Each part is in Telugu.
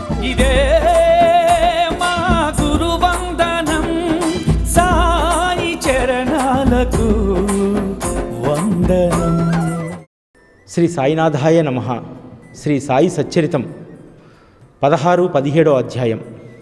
ఇదే మా గురు వందనం సాయి చరణాలకు వందనం శ్రీ సాయినాథాయ నమ శ్రీ సాయి సచ్చరితం పదహారు పదిహేడో అధ్యాయం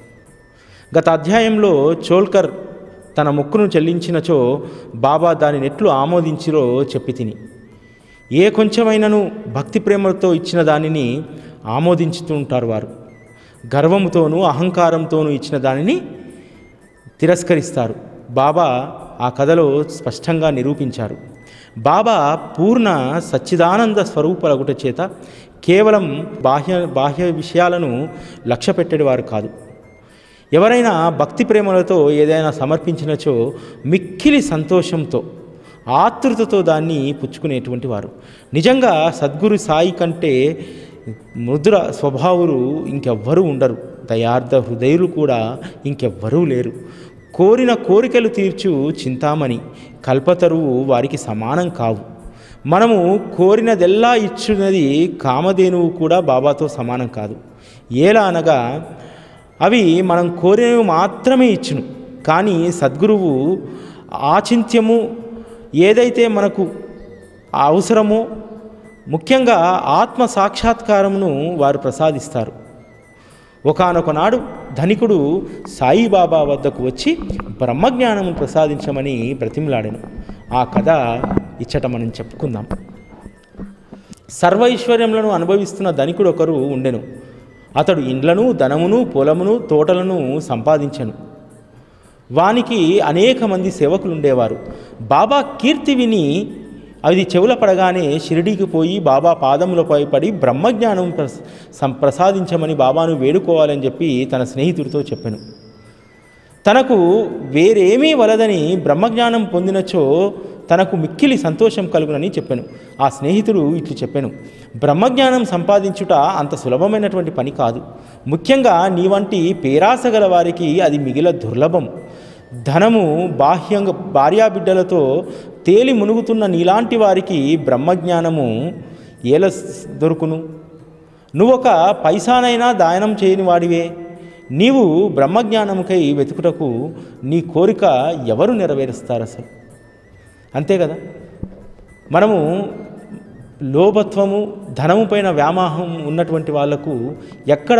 గత అధ్యాయంలో చోల్కర్ తన మొక్కును చెల్లించినచో బాబా దాని నెట్లు ఆమోదించిరో చెప్పి తిని ఏ కొంచెమైనను భక్తి ప్రేమలతో ఇచ్చిన దానిని ఆమోదించుతూ ఉంటారు వారు గర్వముతోనూ అహంకారంతోనూ ఇచ్చిన దానిని తిరస్కరిస్తారు బాబా ఆ కథలో స్పష్టంగా నిరూపించారు బాబా పూర్ణ సచ్చిదానంద స్వరూపలగుట చేత కేవలం బాహ్య బాహ్య విషయాలను లక్ష్య పెట్టేవారు కాదు ఎవరైనా భక్తి ప్రేమలతో ఏదైనా సమర్పించినచో మిక్కిలి సంతోషంతో ఆతృతతో దాన్ని పుచ్చుకునేటువంటి వారు నిజంగా సద్గురు సాయి కంటే మృదుర స్వభావులు ఇంకెవ్వరూ ఉండరు దయార్థ హృదయులు కూడా ఇంకెవ్వరూ లేరు కోరిన కోరికలు తీర్చు చింతామణి కల్పతరువు వారికి సమానం కావు మనము కోరినదెల్లా ఇచ్చున్నది కామధేనువు కూడా బాబాతో సమానం కాదు ఎలా అనగా అవి మనం కోరినవి మాత్రమే ఇచ్చును కానీ సద్గురువు ఆచింత్యము ఏదైతే మనకు అవసరమో ముఖ్యంగా ఆత్మ సాక్షాత్కారమును వారు ప్రసాదిస్తారు ఒకానొక నాడు ధనికుడు సాయిబాబా వద్దకు వచ్చి బ్రహ్మజ్ఞానము ప్రసాదించమని బ్రతిమలాడాను ఆ కథ ఇచ్చట మనం చెప్పుకుందాం సర్వైశ్వర్యములను అనుభవిస్తున్న ధనికుడు ఒకరు ఉండెను అతడు ఇండ్లను ధనమును పొలమును తోటలను సంపాదించెను వానికి అనేక మంది సేవకులు ఉండేవారు బాబా కీర్తి విని అది చెవుల పడగానే షిరిడీకి పోయి బాబా పాదములపై పడి బ్రహ్మజ్ఞానం ప్రస సం- ప్రసాదించమని బాబాను వేడుకోవాలని చెప్పి తన స్నేహితుడితో చెప్పాను తనకు వేరేమీ వలదని బ్రహ్మజ్ఞానం పొందినచో తనకు మిక్కిలి సంతోషం కలుగునని చెప్పాను ఆ స్నేహితుడు ఇట్లు చెప్పాను బ్రహ్మజ్ఞానం సంపాదించుట అంత సులభమైనటువంటి పని కాదు ముఖ్యంగా నీ వంటి పేరాస గల వారికి అది మిగిల దుర్లభం ధనము బాహ్యంగా భార్యాబిడ్డలతో తేలి మునుగుతున్న నీలాంటి వారికి బ్రహ్మజ్ఞానము ఏల స్- దొరుకును నువ్వొక పైసానైనా దానం చేయని వాడివే నీవు బ్రహ్మజ్ఞానముకై వెతుకుటకు నీ కోరిక ఎవరు నెరవేరుస్తారు అసలు అంతే కదా మనము లోభత్వము ధనము పైన వ్యామోహం ఉన్నటువంటి వాళ్లకు ఎక్కడ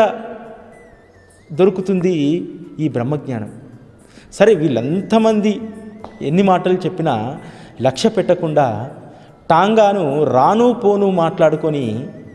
దొరుకుతుంది ఈ బ్రహ్మజ్ఞానం సరే వీళ్ళంతమంది ఎన్ని మాటలు చెప్పినా లక్ష్య పెట్టకుండా టాంగాను రాను పోను మాట్లాడుకొని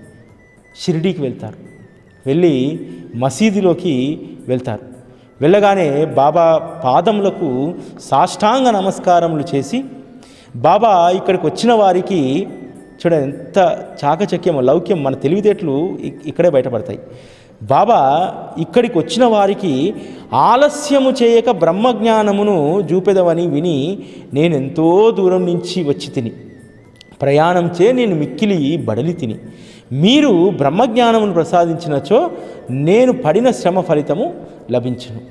షిరిడీకి వెళ్తారు వెళ్ళి మసీదులోకి వెళ్తారు వెళ్ళగానే బాబా పాదములకు సాష్టాంగ నమస్కారములు చేసి బాబా ఇక్కడికి వచ్చిన వారికి చూడండి ఎంత చాకచక్యమో లౌక్యం మన తెలివితేటలు ఇక్- ఇక్కడే బయటపడతాయి బాబా ఇక్కడికి వచ్చిన వారికి ఆలస్యము చేయక బ్రహ్మజ్ఞానమును చూపెదవని విని నేను ఎంతో దూరం నుంచి వచ్చి తిని ప్రయాణం చే నేను మిక్కిలి బడలి తిని మీరు బ్రహ్మజ్ఞానమును ప్రసాదించినచో నేను పడిన శ్రమ ఫలితము లభించును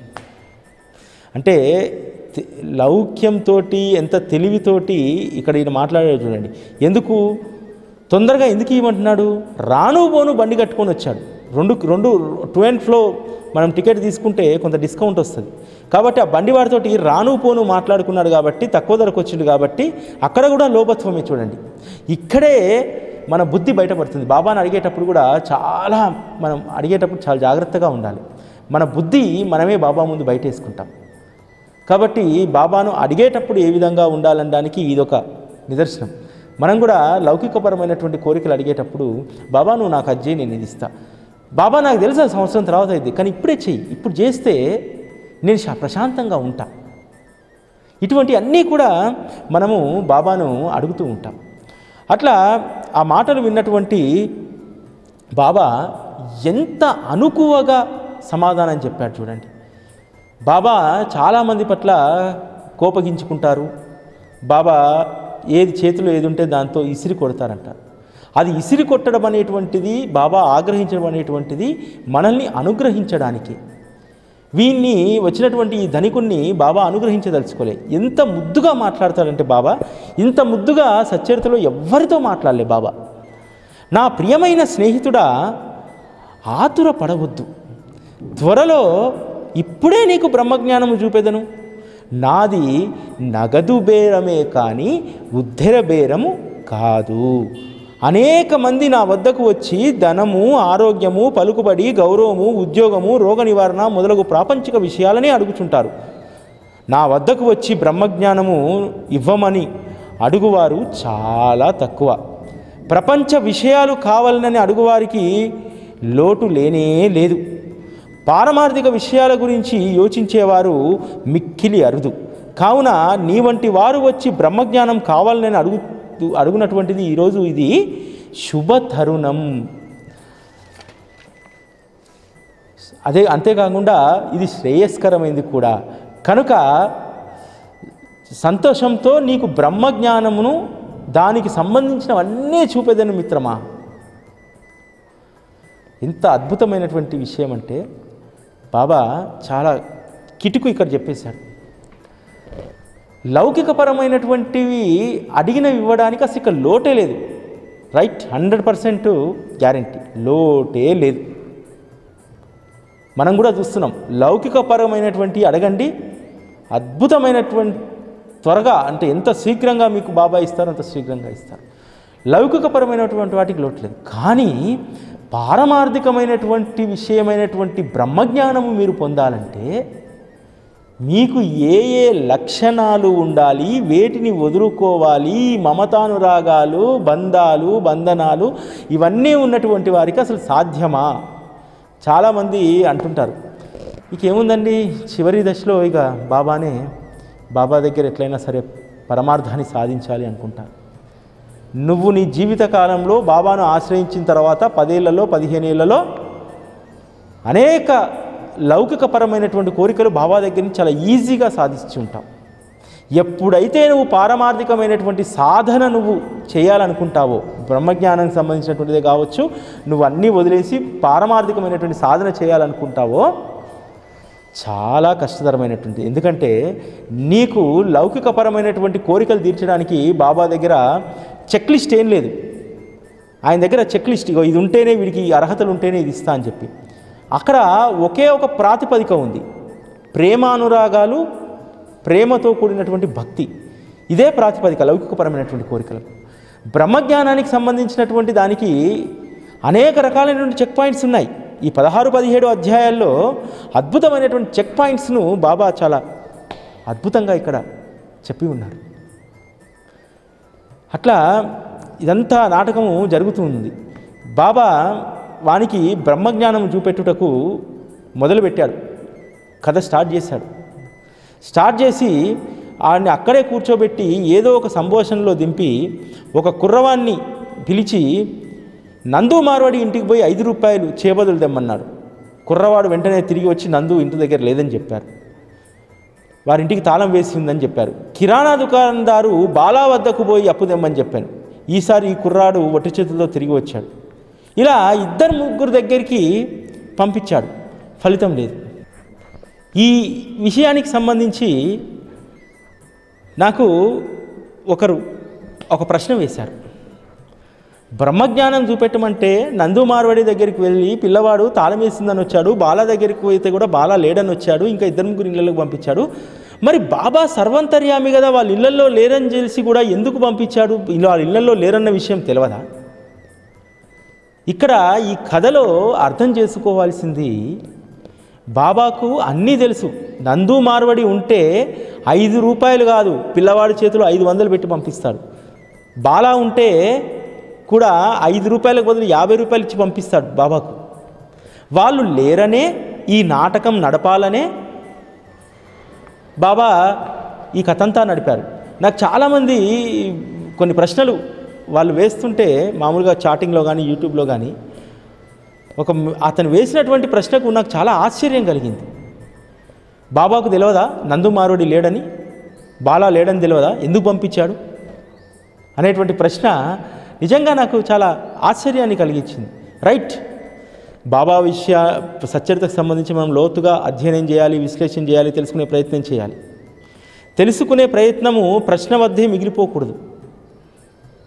అంటే తె- లౌక్యంతో ఎంత తెలివితోటి ఇక్కడ ఈయన మాట్లాడాడు చూడండి ఎందుకు తొందరగా ఎందుకు ఇవ్వమంటున్నాడు రాను పోను బండి కట్టుకొని వచ్చాడు రెండు రెండు టూ అండ్ ఫ్లో మనం టికెట్ తీసుకుంటే కొంత డిస్కౌంట్ వస్తుంది కాబట్టి ఆ బండి వాడితోటి రాను పోను మాట్లాడుకున్నాడు కాబట్టి తక్కువ ధరకు వచ్చిండు కాబట్టి అక్కడ కూడా లోపత్వమే చూడండి ఇక్కడే మన బుద్ధి బయటపడుతుంది బాబాని అడిగేటప్పుడు కూడా చాలా మనం అడిగేటప్పుడు చాలా జాగ్రత్తగా ఉండాలి మన బుద్ధి మనమే బాబా ముందు బయట వేసుకుంటాం కాబట్టి బాబాను అడిగేటప్పుడు ఏ విధంగా ఉండాలనడానికి ఇదొక నిదర్శనం మనం కూడా లౌకికపరమైనటువంటి కోరికలు అడిగేటప్పుడు బాబా నువ్వు నాకు అది చేయి నేను ఇది ఇస్తా బాబా నాకు తెలుసా సంవత్సరం తర్వాత అయింది కానీ ఇప్పుడే చెయ్యి ఇప్పుడు చేస్తే నేను శా- ప్రశాంతంగా ఉంటా ఇటువంటి అన్నీ కూడా మనము బాబాను అడుగుతూ ఉంటాం అట్లా ఆ మాటలు విన్నటువంటి బాబా ఎంత అనుకువగా సమాధానం చెప్పాడు చూడండి బాబా చాలామంది పట్ల కోపగించుకుంటారు బాబా ఏది చేతిలో ఏది ఉంటే దాంతో ఇసిరి కొడతారంట అది ఇసిరి కొట్టడం అనేటువంటిది బాబా ఆగ్రహించడం అనేటువంటిది మనల్ని అనుగ్రహించడానికి వీన్ని వచ్చినటువంటి ఈ ధనికుణ్ణి బాబా అనుగ్రహించదలుచుకోలే ఎంత ముద్దుగా మాట్లాడతాడంటే బాబా ఇంత ముద్దుగా సచ్చరితలో ఎవ్వరితో మాట్లాడలే బాబా నా ప్రియమైన స్నేహితుడా ఆతుర పడవద్దు త్వరలో ఇప్పుడే నీకు బ్రహ్మజ్ఞానము చూపెదను నాది నగదు బేరమే కానీ ఉద్ధర బేరము కాదు అనేక మంది నా వద్దకు వచ్చి ధనము ఆరోగ్యము పలుకుబడి గౌరవము ఉద్యోగము రోగ నివారణ మొదలగు ప్రాపంచిక విషయాలనే అడుగుచుంటారు నా వద్దకు వచ్చి బ్రహ్మజ్ఞానము ఇవ్వమని అడుగువారు చాలా తక్కువ ప్రపంచ విషయాలు కావాలని అడుగువారికి లోటు లేనే లేదు పారమార్థిక విషయాల గురించి యోచించేవారు మిక్కిలి అరుదు కావున నీ వంటి వారు వచ్చి బ్రహ్మజ్ఞానం కావాలని అడుగు అడుగునటువంటిది ఈరోజు ఇది శుభ తరుణం అదే అంతేకాకుండా ఇది శ్రేయస్కరమైంది కూడా కనుక సంతోషంతో నీకు బ్రహ్మజ్ఞానమును దానికి సంబంధించినవన్నీ చూపేదని మిత్రమా ఎంత అద్భుతమైనటువంటి విషయం అంటే బాబా చాలా కిటుకు ఇక్కడ చెప్పేశాడు లౌకికపరమైనటువంటివి అడిగినవి ఇవ్వడానికి అసలు ఇక్కడ లోటే లేదు రైట్ హండ్రెడ్ పర్సెంట్ గ్యారంటీ లోటే లేదు మనం కూడా చూస్తున్నాం లౌకికపరమైనటువంటి అడగండి అద్భుతమైనటువంటి త్వరగా అంటే ఎంత శీఘ్రంగా మీకు బాబా ఇస్తారో అంత శీఘ్రంగా ఇస్తారు లౌకికపరమైనటువంటి వాటికి లోట్లేదు కానీ పారమార్థికమైనటువంటి విషయమైనటువంటి బ్రహ్మజ్ఞానము మీరు పొందాలంటే మీకు ఏ ఏ లక్షణాలు ఉండాలి వేటిని వదులుకోవాలి మమతానురాగాలు బంధాలు బంధనాలు ఇవన్నీ ఉన్నటువంటి వారికి అసలు సాధ్యమా చాలామంది అంటుంటారు ఇక ఏముందండి చివరి దశలో ఇక బాబానే బాబా దగ్గర ఎట్లయినా సరే పరమార్థాన్ని సాధించాలి అనుకుంటారు నువ్వు నీ జీవిత కాలంలో బాబాను ఆశ్రయించిన తర్వాత పదేళ్లలో పదిహేనేళ్లలో అనేక లౌకికపరమైనటువంటి కోరికలు బాబా దగ్గర నుంచి చాలా ఈజీగా సాధించి ఉంటావు ఎప్పుడైతే నువ్వు పారమార్థికమైనటువంటి సాధన నువ్వు చేయాలనుకుంటావో బ్రహ్మజ్ఞానానికి సంబంధించినటువంటిదే కావచ్చు నువ్వు అన్నీ వదిలేసి పారమార్థికమైనటువంటి సాధన చేయాలనుకుంటావో చాలా కష్టతరమైనటువంటి ఎందుకంటే నీకు లౌకికపరమైనటువంటి కోరికలు తీర్చడానికి బాబా దగ్గర చెక్ లిస్ట్ ఏం లేదు ఆయన దగ్గర చెక్ లిస్ట్ ఇగో ఇది ఉంటేనే వీడికి ఈ అర్హతలు ఉంటేనే ఇది ఇస్తా అని చెప్పి అక్కడ ఒకే ఒక ప్రాతిపదిక ఉంది ప్రేమానురాగాలు ప్రేమతో కూడినటువంటి భక్తి ఇదే ప్రాతిపదిక లౌకికపరమైనటువంటి కోరికలకు బ్రహ్మజ్ఞానానికి సంబంధించినటువంటి దానికి అనేక రకాలైనటువంటి చెక్ పాయింట్స్ ఉన్నాయి ఈ పదహారు పదిహేడు అధ్యాయాల్లో అద్భుతమైనటువంటి చెక్ పాయింట్స్ను బాబా చాలా అద్భుతంగా ఇక్కడ చెప్పి ఉన్నారు అట్లా ఇదంతా నాటకము జరుగుతుంది బాబా వానికి బ్రహ్మజ్ఞానం చూపెట్టుటకు మొదలుపెట్టాడు కథ స్టార్ట్ చేశాడు స్టార్ట్ చేసి ఆడిని అక్కడే కూర్చోబెట్టి ఏదో ఒక సంభాషణలో దింపి ఒక కుర్రవాన్ని పిలిచి నందు మార్వాడి ఇంటికి పోయి ఐదు రూపాయలు చేబదులు తెమ్మన్నాడు కుర్రవాడు వెంటనే తిరిగి వచ్చి నందు ఇంటి దగ్గర లేదని చెప్పారు వారింటికి తాళం వేసి ఉందని చెప్పారు కిరాణా దుకాణదారు బాలా వద్దకు పోయి అప్పు తెమ్మని చెప్పాను ఈసారి ఈ కుర్రాడు ఒట్టి చేతులతో తిరిగి వచ్చాడు ఇలా ఇద్దరు ముగ్గురు దగ్గరికి పంపించాడు ఫలితం లేదు ఈ విషయానికి సంబంధించి నాకు ఒకరు ఒక ప్రశ్న వేశారు బ్రహ్మజ్ఞానం చూపెట్టమంటే నందు మార్వాడి దగ్గరికి వెళ్ళి పిల్లవాడు తాళం వేసిందని వచ్చాడు బాల దగ్గరికి పోతే కూడా బాల లేడని వచ్చాడు ఇంకా ఇద్దరు ముగ్గురు ఇళ్ళకి పంపించాడు మరి బాబా సర్వంతర్యామి కదా వాళ్ళ ఇళ్లలో లేరని తెలిసి కూడా ఎందుకు పంపించాడు ఇలా వాళ్ళ ఇళ్లలో లేరన్న విషయం తెలియదా ఇక్కడ ఈ కథలో అర్థం చేసుకోవాల్సింది బాబాకు అన్నీ తెలుసు నందు మార్వడి ఉంటే ఐదు రూపాయలు కాదు పిల్లవాడి చేతిలో ఐదు వందలు పెట్టి పంపిస్తాడు బాలా ఉంటే కూడా ఐదు రూపాయలకు బదులు యాభై రూపాయలు ఇచ్చి పంపిస్తాడు బాబాకు వాళ్ళు లేరనే ఈ నాటకం నడపాలనే బాబా ఈ కథంతా నడిపారు నాకు చాలామంది కొన్ని ప్రశ్నలు వాళ్ళు వేస్తుంటే మామూలుగా చాటింగ్లో కానీ యూట్యూబ్లో కానీ ఒక అతను వేసినటువంటి ప్రశ్నకు నాకు చాలా ఆశ్చర్యం కలిగింది బాబాకు తెలియదా నందుమారుడి లేడని బాలా లేడని తెలియదా ఎందుకు పంపించాడు అనేటువంటి ప్రశ్న నిజంగా నాకు చాలా ఆశ్చర్యాన్ని కలిగించింది రైట్ బాబా విషయ సచ్చరితకు సంబంధించి మనం లోతుగా అధ్యయనం చేయాలి విశ్లేషణ చేయాలి తెలుసుకునే ప్రయత్నం చేయాలి తెలుసుకునే ప్రయత్నము ప్రశ్న వద్దే మిగిలిపోకూడదు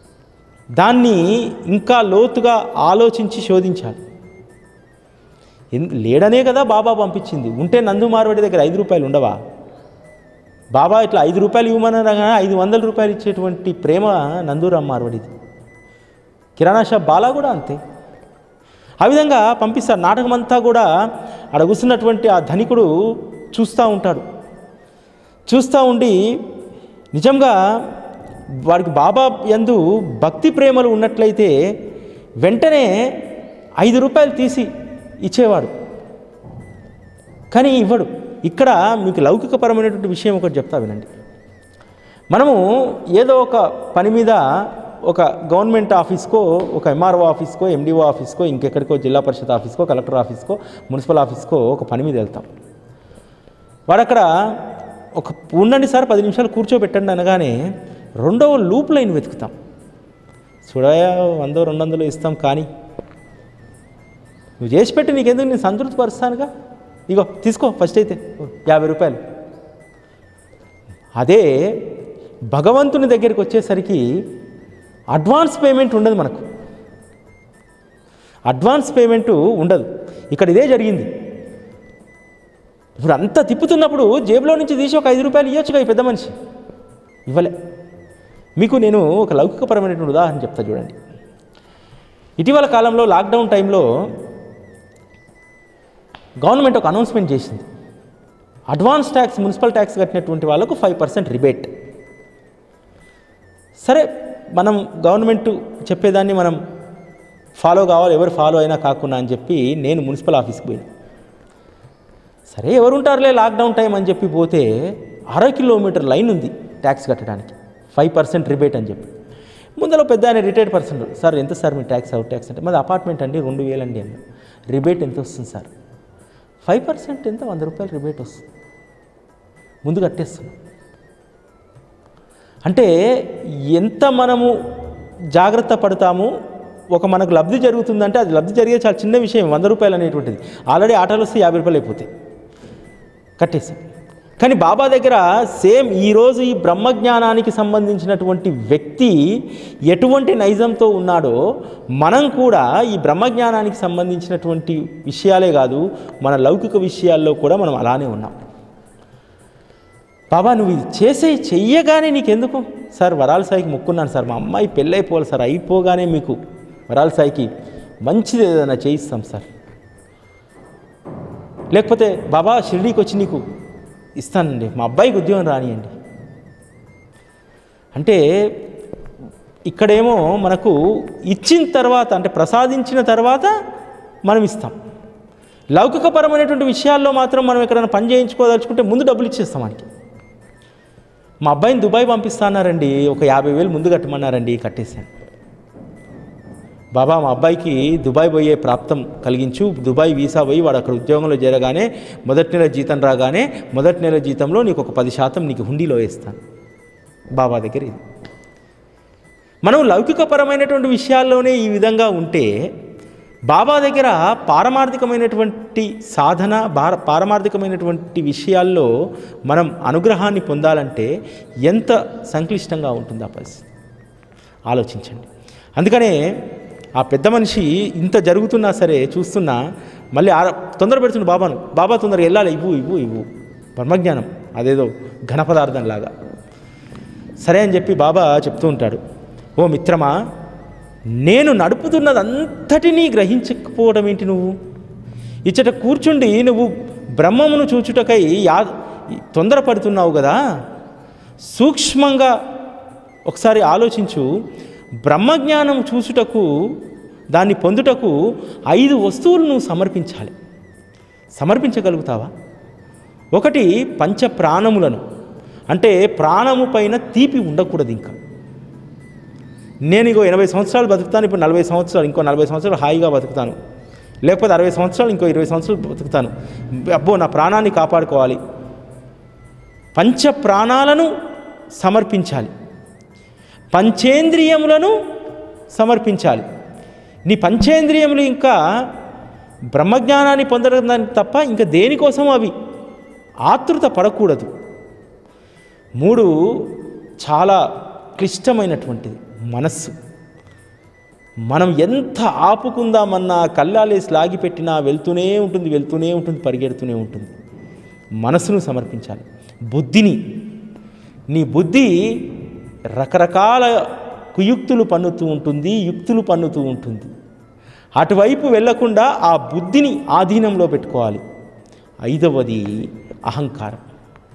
దాన్ని ఇంకా లోతుగా ఆలోచించి శోధించాలి ఎన్- లేడనే కదా బాబా పంపించింది ఉంటే నందు మార్వాడి దగ్గర ఐదు రూపాయలు ఉండవా బాబా ఇట్లా ఐదు రూపాయలు ఇవ్వమనగా ఐదు వందల రూపాయలు ఇచ్చేటువంటి ప్రేమ నందూరామ్ మార్వడిది కిరాణా షాప్ బాలా కూడా అంతే ఆ విధంగా పంపిస్తారు నాటకం అంతా కూడా ఆడ కూర్చున్నటువంటి ఆ ధనికుడు చూస్తూ ఉంటాడు చూస్తూ ఉండి నిజంగా వాడికి బాబా యందు భక్తి ప్రేమలు ఉన్నట్లయితే వెంటనే ఐదు రూపాయలు తీసి ఇచ్చేవాడు కానీ ఇవ్వడు ఇక్కడ మీకు లౌకికపరమైనటువంటి విషయం ఒకటి చెప్తా వినండి మనము ఏదో ఒక పని మీద ఒక గవర్నమెంట్ ఆఫీస్కో ఒక ఎంఆర్ఓ ఆఫీస్కో ఎండిఓ ఆఫీస్కో ఇంకెక్కడికో జిల్లా పరిషత్ ఆఫీస్కో కలెక్టర్ ఆఫీస్కో మున్సిపల్ ఆఫీస్కో ఒక పని మీద వెళ్తాం వాడు అక్కడ ఒక ఉండండి సార్ పది నిమిషాలు కూర్చోబెట్టండి అనగానే రెండవ లూప్ లైన్ వెతుకుతాం చూడయా వందో రెండు వందలు ఇస్తాం కానీ నువ్వు చేసి పెట్టి నీకెందుకు నేను సంతృప్తి పరుస్తానుగా ఇగో తీసుకో ఫస్ట్ అయితే యాభై రూపాయలు అదే భగవంతుని దగ్గరికి వచ్చేసరికి అడ్వాన్స్ పేమెంట్ ఉండదు మనకు అడ్వాన్స్ పేమెంట్ ఉండదు ఇక్కడ ఇదే జరిగింది ఇప్పుడు అంతా తిప్పుతున్నప్పుడు జేబులో నుంచి తీసి ఒక ఐదు రూపాయలు ఇవ్వచ్చుగా ఈ పెద్ద మనిషి ఇవ్వలే మీకు నేను ఒక లౌకికపరమైనటువంటి ఉదాహరణ చెప్తా చూడండి ఇటీవల కాలంలో లాక్డౌన్ టైంలో గవర్నమెంట్ ఒక అనౌన్స్మెంట్ చేసింది అడ్వాన్స్ ట్యాక్స్ మున్సిపల్ ట్యాక్స్ కట్టినటువంటి వాళ్ళకు ఫైవ్ పర్సెంట్ రిబేట్ సరే మనం గవర్నమెంట్ చెప్పేదాన్ని మనం ఫాలో కావాలి ఎవరు ఫాలో అయినా కాకుండా అని చెప్పి నేను మున్సిపల్ ఆఫీస్కి పోయినా సరే ఎవరు ఉంటారులే లాక్డౌన్ టైం అని చెప్పి పోతే అర కిలోమీటర్ లైన్ ఉంది ట్యాక్స్ కట్టడానికి ఫైవ్ పర్సెంట్ రిబేట్ అని చెప్పి ముందర పెద్ద ఆయన రిటైర్డ్ పర్సన్ సార్ ఎంత సార్ మీ ట్యాక్స్ అవుట్ ట్యాక్స్ అంటే మాది అపార్ట్మెంట్ అండి రెండు వేలు అండి అన్న రిబేట్ ఎంత వస్తుంది సార్ ఫైవ్ పర్సెంట్ ఎంత వంద రూపాయలు రిబేట్ వస్తుంది ముందు కట్టేస్తున్నాం అంటే ఎంత మనము జాగ్రత్త పడతాము ఒక మనకు లబ్ధి జరుగుతుందంటే అది లబ్ధి జరిగే చాలా చిన్న విషయం వంద రూపాయలు అనేటువంటిది ఆల్రెడీ ఆటోలు వస్తే యాభై రూపాయలు అయిపోతాయి కట్టేసాం కానీ బాబా దగ్గర సేమ్ ఈరోజు ఈ బ్రహ్మజ్ఞానానికి సంబంధించినటువంటి వ్యక్తి ఎటువంటి నైజంతో ఉన్నాడో మనం కూడా ఈ బ్రహ్మజ్ఞానానికి సంబంధించినటువంటి విషయాలే కాదు మన లౌకిక విషయాల్లో కూడా మనం అలానే ఉన్నాం బాబా నువ్వు ఇది చేసే చెయ్యగానే నీకెందుకు సార్ వరాల సాయికి మొక్కున్నాను సార్ మా అమ్మాయి పెళ్ళైపోవాలి సార్ అయిపోగానే మీకు వరాల సాయికి మంచిది ఏదైనా చేయిస్తాం సార్ లేకపోతే బాబా షిరిడీకి వచ్చి నీకు ఇస్తానండి మా అబ్బాయికి ఉద్యోగం రానియండి అంటే ఇక్కడేమో మనకు ఇచ్చిన తర్వాత అంటే ప్రసాదించిన తర్వాత మనం ఇస్తాం లౌకికపరమైనటువంటి విషయాల్లో మాత్రం మనం ఎక్కడైనా పని చేయించుకోదలుచుకుంటే ముందు డబ్బులు ఇచ్చేస్తాం మనకి మా అబ్బాయిని దుబాయ్ పంపిస్తాన్నారండి ఒక యాభై వేలు ముందు కట్టమన్నారండి కట్టేశాను బాబా మా అబ్బాయికి దుబాయ్ పోయే ప్రాప్తం కలిగించు దుబాయ్ వీసా పోయి వాడు అక్కడ ఉద్యోగంలో చేరగానే మొదటి నెల జీతం రాగానే మొదటి నెల జీతంలో నీకు ఒక పది శాతం నీకు హుండీలో వేస్తాను బాబా దగ్గర ఇది మనం లౌకికపరమైనటువంటి విషయాల్లోనే ఈ విధంగా ఉంటే బాబా దగ్గర పారమార్థికమైనటువంటి సాధన భార పారమార్థికమైనటువంటి విషయాల్లో మనం అనుగ్రహాన్ని పొందాలంటే ఎంత సంక్లిష్టంగా ఉంటుంది ఆ పరిస్థితి ఆలోచించండి అందుకనే ఆ పెద్ద మనిషి ఇంత జరుగుతున్నా సరే చూస్తున్నా మళ్ళీ ఆ తొందర పెడుతుండు బాబాను బాబా తొందరగా వెళ్ళాలి ఇవ్వు ఇవ్వు ఇవ్వు బ్రహ్మజ్ఞానం అదేదో ఘన పదార్థం లాగా సరే అని చెప్పి బాబా చెప్తూ ఉంటాడు ఓ మిత్రమా నేను నడుపుతున్నదంతటినీ గ్రహించకపోవడం ఏంటి నువ్వు ఇచ్చట కూర్చుండి నువ్వు బ్రహ్మమును చూచుటకై యా తొందరపడుతున్నావు కదా సూక్ష్మంగా ఒకసారి ఆలోచించు బ్రహ్మజ్ఞానం చూసుటకు దాన్ని పొందుటకు ఐదు వస్తువులు నువ్వు సమర్పించాలి సమర్పించగలుగుతావా ఒకటి పంచ ప్రాణములను అంటే ప్రాణము పైన తీపి ఉండకూడదు ఇంకా నేను ఇగో ఎనభై సంవత్సరాలు బతుకుతాను ఇప్పుడు నలభై సంవత్సరాలు ఇంకో నలభై సంవత్సరాలు హాయిగా బతుకుతాను లేకపోతే అరవై సంవత్సరాలు ఇంకో ఇరవై సంవత్సరాలు బతుకుతాను అబ్బో నా ప్రాణాన్ని కాపాడుకోవాలి పంచ ప్రాణాలను సమర్పించాలి పంచేంద్రియములను సమర్పించాలి నీ పంచేంద్రియములు ఇంకా బ్రహ్మజ్ఞానాన్ని పొందడం దానికి తప్ప ఇంకా దేనికోసం అవి ఆతృత పడకూడదు మూడు చాలా క్లిష్టమైనటువంటిది మనస్సు మనం ఎంత ఆపుకుందామన్నా కళ్ళాలేసి లాగిపెట్టినా వెళ్తూనే ఉంటుంది వెళ్తూనే ఉంటుంది పరిగెడుతూనే ఉంటుంది మనసును సమర్పించాలి బుద్ధిని నీ బుద్ధి రకరకాల కుయుక్తులు పన్నుతూ ఉంటుంది యుక్తులు పన్నుతూ ఉంటుంది అటువైపు వెళ్లకుండా ఆ బుద్ధిని ఆధీనంలో పెట్టుకోవాలి ఐదవది అహంకారం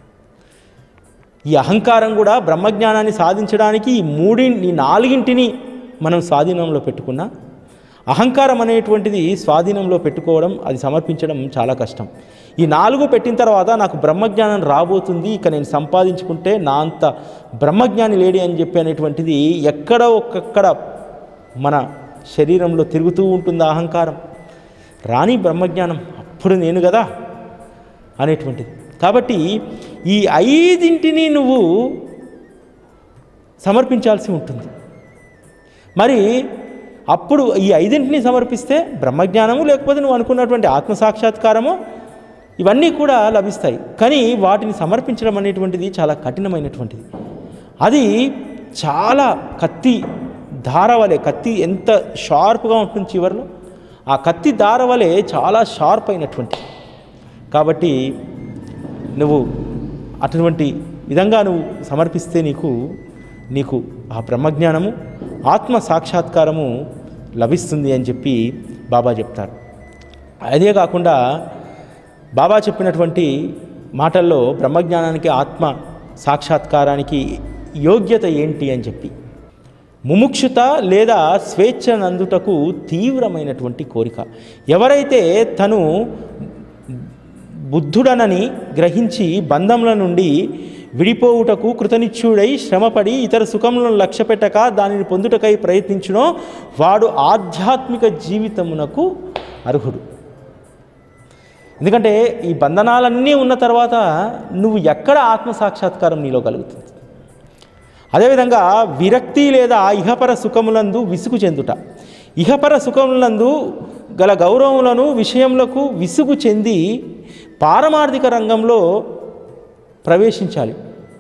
ఈ అహంకారం కూడా బ్రహ్మజ్ఞానాన్ని సాధించడానికి ఈ మూడి ఈ నాలుగింటిని మనం స్వాధీనంలో పెట్టుకున్నా అహంకారం అనేటువంటిది స్వాధీనంలో పెట్టుకోవడం అది సమర్పించడం చాలా కష్టం ఈ నాలుగు పెట్టిన తర్వాత నాకు బ్రహ్మజ్ఞానం రాబోతుంది ఇక నేను సంపాదించుకుంటే నా అంత బ్రహ్మజ్ఞాని లేడి అని చెప్పి అనేటువంటిది ఎక్కడ ఒక్కక్కడ మన శరీరంలో తిరుగుతూ ఉంటుంది ఆ అహంకారం రాని బ్రహ్మజ్ఞానం అప్పుడు నేను కదా అనేటువంటిది కాబట్టి ఈ ఐదింటిని నువ్వు సమర్పించాల్సి ఉంటుంది మరి అప్పుడు ఈ ఐదింటిని సమర్పిస్తే బ్రహ్మజ్ఞానము లేకపోతే నువ్వు అనుకున్నటువంటి ఆత్మసాక్షాత్కారము ఇవన్నీ కూడా లభిస్తాయి కానీ వాటిని సమర్పించడం అనేటువంటిది చాలా కఠినమైనటువంటిది అది చాలా కత్తి ధార వలె కత్తి ఎంత షార్ప్గా ఉంటుంది చివరిలో ఆ కత్తి దార వలె చాలా షార్ప్ అయినటువంటి కాబట్టి నువ్వు అటువంటి విధంగా నువ్వు సమర్పిస్తే నీకు నీకు ఆ బ్రహ్మజ్ఞానము ఆత్మ సాక్షాత్కారము లభిస్తుంది అని చెప్పి బాబా చెప్తారు అదే కాకుండా బాబా చెప్పినటువంటి మాటల్లో బ్రహ్మజ్ఞానానికి ఆత్మ సాక్షాత్కారానికి యోగ్యత ఏంటి అని చెప్పి ముముక్షుత లేదా స్వేచ్ఛ నందుటకు తీవ్రమైనటువంటి కోరిక ఎవరైతే తను బుద్ధుడనని గ్రహించి బంధముల నుండి విడిపోవుటకు కృతనిశ్చుడై శ్రమపడి ఇతర సుఖములను లక్ష్యపెట్టక దానిని పొందుటకై ప్రయత్నించునో వాడు ఆధ్యాత్మిక జీవితమునకు అర్హుడు ఎందుకంటే ఈ బంధనాలన్నీ ఉన్న తర్వాత నువ్వు ఎక్కడ ఆత్మసాక్షాత్కారం నీలో కలుగుతుంది అదేవిధంగా విరక్తి లేదా ఇహపర సుఖములందు విసుగు చెందుట ఇహపర సుఖములందు గల గౌరవములను విషయములకు విసుగు చెంది పారమార్థిక రంగంలో ప్రవేశించాలి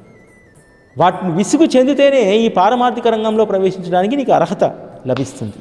వాటిని విసుగు చెందితేనే ఈ పారమార్థిక రంగంలో ప్రవేశించడానికి నీకు అర్హత లభిస్తుంది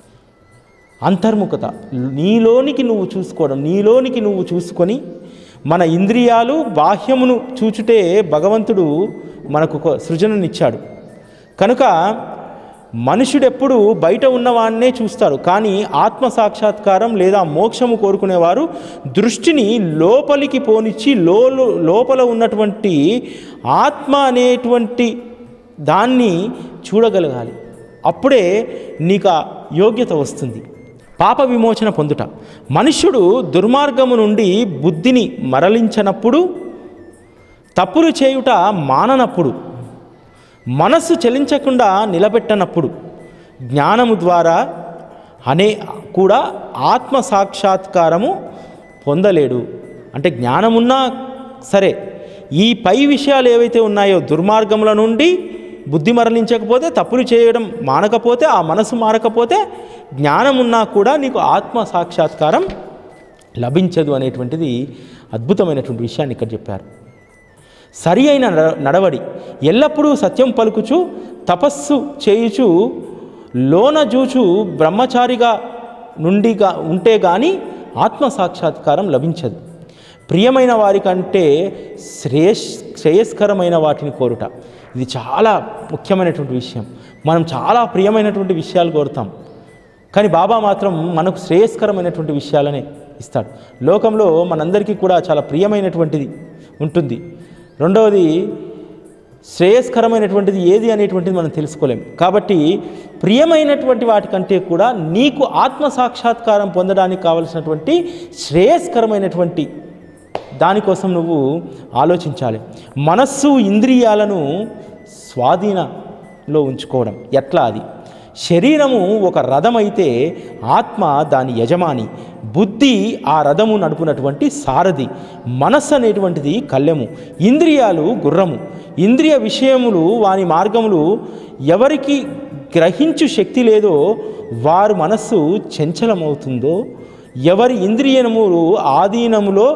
అంతర్ముఖత నీలోనికి నువ్వు చూసుకోవడం నీలోనికి నువ్వు చూసుకొని మన ఇంద్రియాలు బాహ్యమును చూచుటే భగవంతుడు మనకు ఒక సృజననిచ్చాడు కనుక మనుషుడెప్పుడు బయట ఉన్నవాన్నే చూస్తాడు కానీ ఆత్మ సాక్షాత్కారం లేదా మోక్షము కోరుకునేవారు దృష్టిని లోపలికి పోనిచ్చి లో లోపల ఉన్నటువంటి ఆత్మ అనేటువంటి దాన్ని చూడగలగాలి అప్పుడే నీకు ఆ యోగ్యత వస్తుంది పాప విమోచన పొందుట మనుష్యుడు దుర్మార్గము నుండి బుద్ధిని మరలించనప్పుడు తప్పులు చేయుట మాననప్పుడు మనస్సు చలించకుండా నిలబెట్టనప్పుడు జ్ఞానము ద్వారా అనే కూడా ఆత్మ సాక్షాత్కారము పొందలేడు అంటే జ్ఞానమున్నా సరే ఈ పై విషయాలు ఏవైతే ఉన్నాయో దుర్మార్గముల నుండి బుద్ధి మరలించకపోతే తప్పులు చేయడం మానకపోతే ఆ మనసు మారకపోతే జ్ఞానమున్నా కూడా నీకు ఆత్మ సాక్షాత్కారం లభించదు అనేటువంటిది అద్భుతమైనటువంటి విషయాన్ని ఇక్కడ చెప్పారు సరి అయిన నడ- నడవడి ఎల్లప్పుడూ సత్యం పలుకుచు తపస్సు చేయుచు లోన జూచు బ్రహ్మచారిగా నుండిగా ఉంటే గాని ఆత్మ సాక్షాత్కారం లభించదు ప్రియమైన వారి కంటే శ్రేష్ శ్రేయస్కరమైన వాటిని కోరుట ఇది చాలా ముఖ్యమైనటువంటి విషయం మనం చాలా ప్రియమైనటువంటి విషయాలు కోరుతాం కానీ బాబా మాత్రం మనకు శ్రేయస్కరమైనటువంటి విషయాలనే ఇస్తాడు లోకంలో మనందరికీ కూడా చాలా ప్రియమైనటువంటిది ఉంటుంది రెండవది శ్రేయస్కరమైనటువంటిది ఏది అనేటువంటిది మనం తెలుసుకోలేం కాబట్టి ప్రియమైనటువంటి వాటికంటే కూడా నీకు ఆత్మ సాక్షాత్కారం పొందడానికి కావలసినటువంటి శ్రేయస్కరమైనటువంటి దానికోసం నువ్వు ఆలోచించాలి మనస్సు ఇంద్రియాలను స్వాధీనంలో ఉంచుకోవడం ఎట్లా అది శరీరము ఒక రథమైతే ఆత్మ దాని యజమాని బుద్ధి ఆ రథము నడుపునటువంటి సారథి మనస్సు అనేటువంటిది కళ్ళెము ఇంద్రియాలు గుర్రము ఇంద్రియ విషయములు వాని మార్గములు ఎవరికి గ్రహించు శక్తి లేదో వారు మనస్సు చంచలమవుతుందో ఎవరి ఇంద్రియములు ఆధీనములో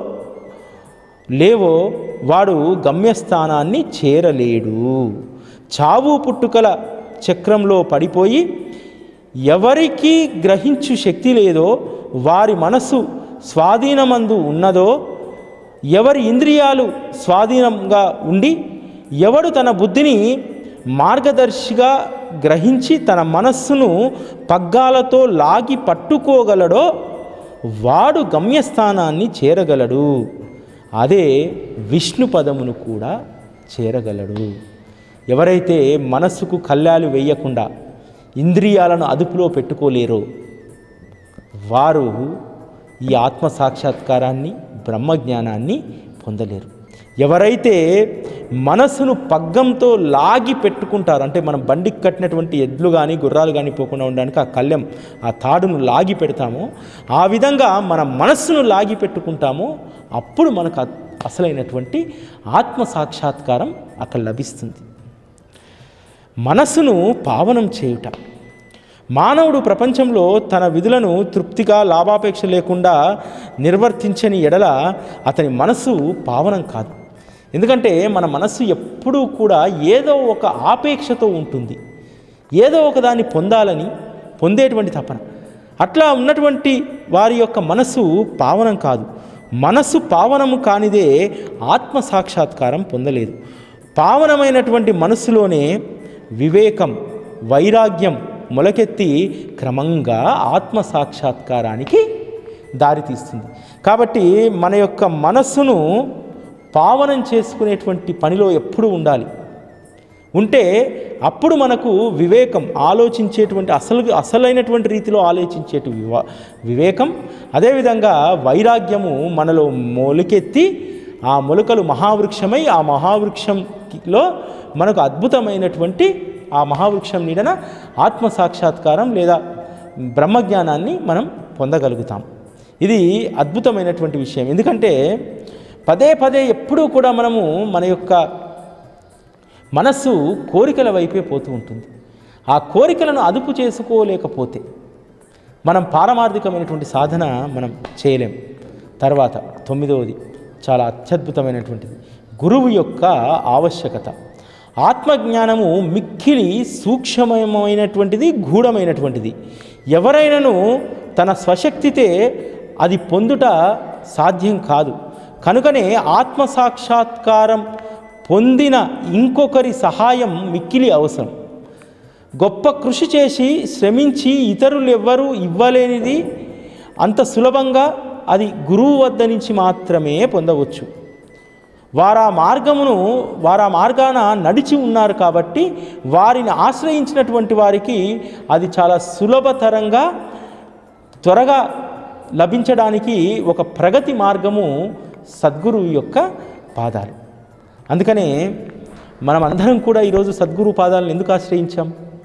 లేవో వాడు గమ్యస్థానాన్ని చేరలేడు చావు పుట్టుకల చక్రంలో పడిపోయి ఎవరికి గ్రహించు శక్తి లేదో వారి మనస్సు స్వాధీనమందు ఉన్నదో ఎవరి ఇంద్రియాలు స్వాధీనంగా ఉండి ఎవడు తన బుద్ధిని మార్గదర్శిగా గ్రహించి తన మనస్సును పగ్గాలతో లాగి పట్టుకోగలడో వాడు గమ్యస్థానాన్ని చేరగలడు అదే విష్ణు పదమును కూడా చేరగలడు ఎవరైతే మనస్సుకు కళ్యాలు వేయకుండా ఇంద్రియాలను అదుపులో పెట్టుకోలేరో వారు ఈ ఆత్మ సాక్షాత్కారాన్ని బ్రహ్మజ్ఞానాన్ని పొందలేరు ఎవరైతే మనసును పగ్గంతో లాగి పెట్టుకుంటారో అంటే మనం బండికి కట్టినటువంటి ఎడ్లు కానీ గుర్రాలు కానీ పోకుండా ఉండడానికి ఆ కళ్ళెం ఆ తాడును లాగి పెడతామో ఆ విధంగా మన మనస్సును లాగి పెట్టుకుంటామో అప్పుడు మనకు అ- అసలైనటువంటి ఆత్మ సాక్షాత్కారం అక్కడ లభిస్తుంది మనస్సును పావనం చేయుట మానవుడు ప్రపంచంలో తన విధులను తృప్తిగా లాభాపేక్ష లేకుండా నిర్వర్తించని ఎడల అతని మనస్సు పావనం కాదు ఎందుకంటే మన మనస్సు ఎప్పుడూ కూడా ఏదో ఒక ఆపేక్షతో ఉంటుంది ఏదో ఒక దాన్ని పొందాలని పొందేటువంటి తపన అట్లా ఉన్నటువంటి వారి యొక్క మనస్సు పావనం కాదు మనస్సు పావనము కానిదే ఆత్మ సాక్షాత్కారం పొందలేదు పావనమైనటువంటి మనస్సులోనే వివేకం వైరాగ్యం మొలకెత్తి క్రమంగా ఆత్మ సాక్షాత్కారానికి దారితీస్తుంది కాబట్టి మన యొక్క మనస్సును పావనం చేసుకునేటువంటి పనిలో ఎప్పుడూ ఉండాలి ఉంటే అప్పుడు మనకు వివేకం ఆలోచించేటువంటి అసలు అసలైనటువంటి రీతిలో ఆలోచించేటి వివా వివేకం అదేవిధంగా వైరాగ్యము మనలో మొలకెత్తి ఆ మొలకలు మహావృక్షమై ఆ మహావృక్షంలో మనకు అద్భుతమైనటువంటి ఆ మహావృక్షం నీడన ఆత్మ సాక్షాత్కారం లేదా బ్రహ్మజ్ఞానాన్ని మనం పొందగలుగుతాం ఇది అద్భుతమైనటువంటి విషయం ఎందుకంటే పదే పదే ఎప్పుడూ కూడా మనము మన యొక్క మనస్సు కోరికల వైపే పోతూ ఉంటుంది ఆ కోరికలను అదుపు చేసుకోలేకపోతే మనం పారమార్థికమైనటువంటి సాధన మనం చేయలేం తర్వాత తొమ్మిదవది చాలా అత్యద్భుతమైనటువంటిది గురువు యొక్క ఆవశ్యకత ఆత్మజ్ఞానము మిక్కిలి సూక్ష్మమైనటువంటిది గూఢమైనటువంటిది ఎవరైనాను తన స్వశక్తితే అది పొందుట సాధ్యం కాదు కనుకనే ఆత్మ సాక్షాత్కారం పొందిన ఇంకొకరి సహాయం మిక్కిలి అవసరం గొప్ప కృషి చేసి శ్రమించి ఇతరులు ఎవ్వరూ ఇవ్వలేనిది అంత సులభంగా అది గురువు వద్ద నుంచి మాత్రమే పొందవచ్చు వారా మార్గమును వారా మార్గాన నడిచి ఉన్నారు కాబట్టి వారిని ఆశ్రయించినటువంటి వారికి అది చాలా సులభతరంగా త్వరగా లభించడానికి ఒక ప్రగతి మార్గము సద్గురువు యొక్క పాదాలు అందుకనే మనం అందరం కూడా ఈరోజు సద్గురు పాదాలను ఎందుకు ఆశ్రయించాం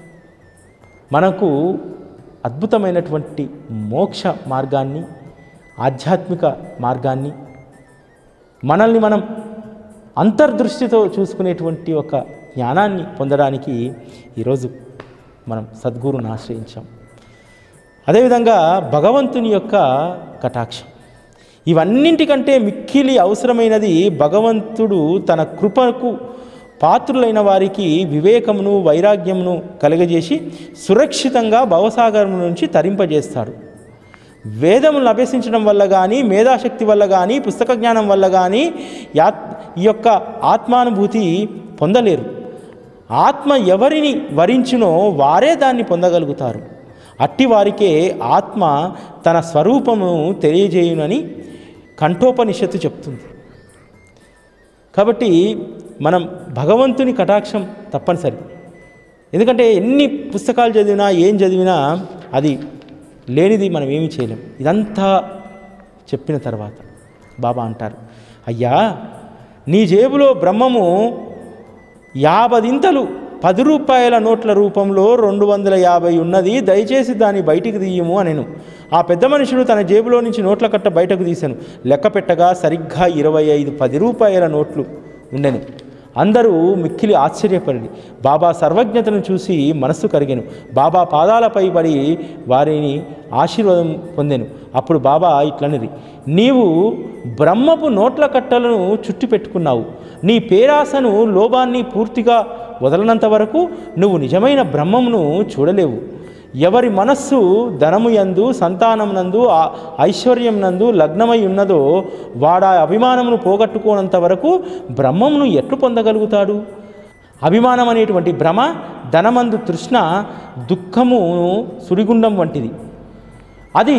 మనకు అద్భుతమైనటువంటి మోక్ష మార్గాన్ని ఆధ్యాత్మిక మార్గాన్ని మనల్ని మనం అంతర్దృష్టితో చూసుకునేటువంటి ఒక జ్ఞానాన్ని పొందడానికి ఈరోజు మనం సద్గురుని ఆశ్రయించాం అదేవిధంగా భగవంతుని యొక్క కటాక్షం ఇవన్నింటికంటే మిక్కిలి అవసరమైనది భగవంతుడు తన కృపకు పాత్రులైన వారికి వివేకమును వైరాగ్యమును కలుగజేసి సురక్షితంగా భవసాగరం నుంచి తరింపజేస్తాడు వేదములను అభ్యసించడం వల్ల కానీ మేధాశక్తి వల్ల కానీ పుస్తక జ్ఞానం వల్ల కానీ యా ఈ యొక్క ఆత్మానుభూతి పొందలేరు ఆత్మ ఎవరిని వరించునో వారే దాన్ని పొందగలుగుతారు అట్టి వారికే ఆత్మ తన స్వరూపమును తెలియజేయునని కంఠోపనిషత్తు చెప్తుంది కాబట్టి మనం భగవంతుని కటాక్షం తప్పనిసరి ఎందుకంటే ఎన్ని పుస్తకాలు చదివినా ఏం చదివినా అది లేనిది మనం ఏమీ చేయలేం ఇదంతా చెప్పిన తర్వాత బాబా అంటారు అయ్యా నీ జేబులో బ్రహ్మము యాభదింతలు పది రూపాయల నోట్ల రూపంలో రెండు వందల యాభై ఉన్నది దయచేసి దాన్ని బయటికి తీయము అనెను ఆ పెద్ద మనుషుడు తన జేబులో నుంచి నోట్ల కట్ట బయటకు తీశాను లెక్క పెట్టగా సరిగ్గా ఇరవై ఐదు పది రూపాయల నోట్లు ఉండెను అందరూ మిక్కిలి ఆశ్చర్యపడి బాబా సర్వజ్ఞతను చూసి మనస్సు కరిగెను బాబా పాదాలపై పడి వారిని ఆశీర్వాదం పొందెను అప్పుడు బాబా ఇట్లనిది నీవు బ్రహ్మపు నోట్ల కట్టలను చుట్టి పెట్టుకున్నావు నీ పేరాసను లోభాన్ని పూర్తిగా వదలనంత వరకు నువ్వు నిజమైన బ్రహ్మమును చూడలేవు ఎవరి మనస్సు ధనము యందు సంతానమునందు ఆ- ఐశ్వర్యం నందు లగ్నమై ఉన్నదో వాడా అభిమానమును పోగొట్టుకోనంత వరకు బ్రహ్మమును ఎట్లు పొందగలుగుతాడు అభిమానం అనేటువంటి భ్రమ ధనమందు తృష్ణ దుఃఖము సుడిగుండం వంటిది అది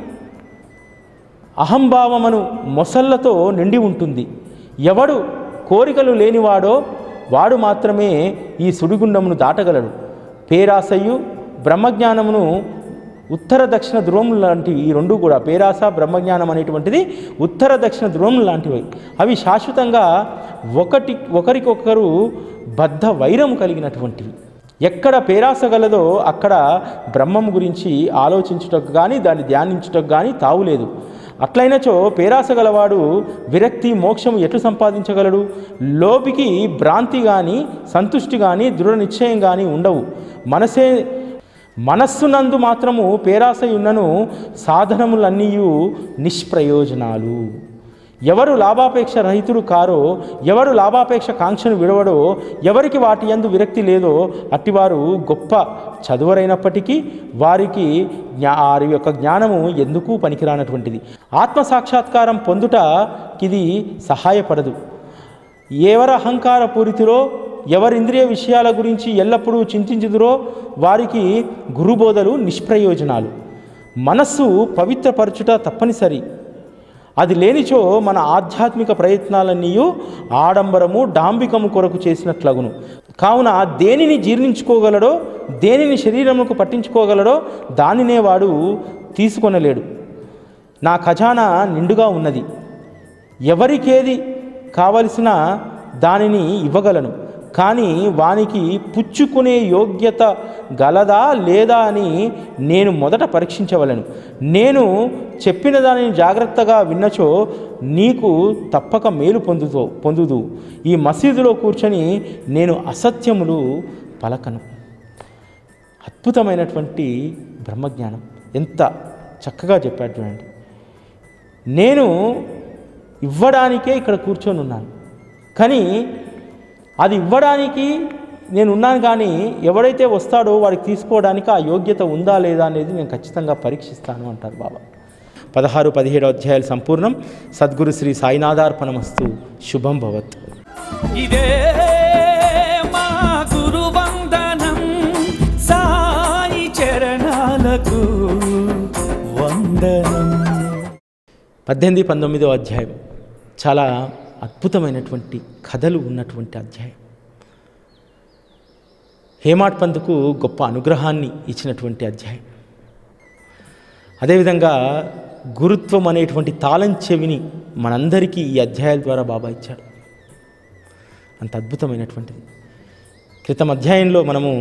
అహంభావమును మొసళ్ళతో నిండి ఉంటుంది ఎవడు కోరికలు లేనివాడో వాడు మాత్రమే ఈ సుడిగుండమును దాటగలడు పేరాసయు బ్రహ్మజ్ఞానమును ఉత్తర దక్షిణ ధ్రువములు లాంటివి ఈ రెండు కూడా పేరాస బ్రహ్మజ్ఞానం అనేటువంటిది ఉత్తర దక్షిణ ధ్రువములు లాంటివి అవి శాశ్వతంగా ఒకటి ఒకరికొకరు బద్ధ వైరము కలిగినటువంటివి ఎక్కడ పేరాస గలదో అక్కడ బ్రహ్మం గురించి ఆలోచించుటకు కానీ దాన్ని ధ్యానించుటకు కానీ తావులేదు అట్లయినచో పేరాస గలవాడు విరక్తి మోక్షము ఎట్లు సంపాదించగలడు లోపికి భ్రాంతి కానీ సంతుష్టి కానీ దృఢ నిశ్చయం కానీ ఉండవు మనసే మనస్సునందు మాత్రము పేరాసయున్నను సాధనములన్నీ నిష్ప్రయోజనాలు ఎవరు లాభాపేక్ష రహితుడు కారో ఎవరు లాభాపేక్ష కాంక్షను విడవడో ఎవరికి వాటి యందు విరక్తి లేదో అట్టివారు గొప్ప చదువరైనప్పటికీ వారికి జ్ఞా వారి యొక్క జ్ఞానము ఎందుకు పనికిరానటువంటిది ఆత్మ సాక్షాత్కారం పొందుట ఇది సహాయపడదు ఎవరు అహంకార పూరితురో ఎవరి ఇంద్రియ విషయాల గురించి ఎల్లప్పుడూ చింతించుదురో వారికి గురుబోధలు నిష్ప్రయోజనాలు మనస్సు పవిత్రపరచుట తప్పనిసరి అది లేనిచో మన ఆధ్యాత్మిక ప్రయత్నాలన్నీ ఆడంబరము డాంబికము కొరకు చేసినట్లగును కావున దేనిని జీర్ణించుకోగలడో దేనిని శరీరముకు పట్టించుకోగలడో దానినే వాడు తీసుకొనలేడు నా ఖజానా నిండుగా ఉన్నది ఎవరికేది కావలసిన దానిని ఇవ్వగలను కానీ వానికి పుచ్చుకునే యోగ్యత గలదా లేదా అని నేను మొదట పరీక్షించవలను నేను చెప్పిన దానిని జాగ్రత్తగా విన్నచో నీకు తప్పక మేలు పొందుతో పొందుదు ఈ మసీదులో కూర్చొని నేను అసత్యములు పలకను అద్భుతమైనటువంటి బ్రహ్మజ్ఞానం ఎంత చక్కగా చెప్పాడు చూడండి నేను ఇవ్వడానికే ఇక్కడ కూర్చొని ఉన్నాను కానీ అది ఇవ్వడానికి నేను ఉన్నాను కానీ ఎవడైతే వస్తాడో వాడికి తీసుకోవడానికి ఆ యోగ్యత ఉందా లేదా అనేది నేను ఖచ్చితంగా పరీక్షిస్తాను అంటారు బాబా పదహారు పదిహేడు అధ్యాయాలు సంపూర్ణం సద్గురు శ్రీ సాయినాథార్పణమస్తు శుభం భవత్ ఇదే మా గురు వందనం సాయి చరణాలకు వందనం పద్దెనిమిది పంతొమ్మిదో అధ్యాయం చాలా అద్భుతమైనటువంటి కథలు ఉన్నటువంటి అధ్యాయం హేమాడ్ పంతుకు గొప్ప అనుగ్రహాన్ని ఇచ్చినటువంటి అధ్యాయం అదేవిధంగా గురుత్వం అనేటువంటి తాళం చెవిని మనందరికీ ఈ అధ్యాయాల ద్వారా బాబా ఇచ్చాడు అంత అద్భుతమైనటువంటిది క్రితం అధ్యాయంలో మనము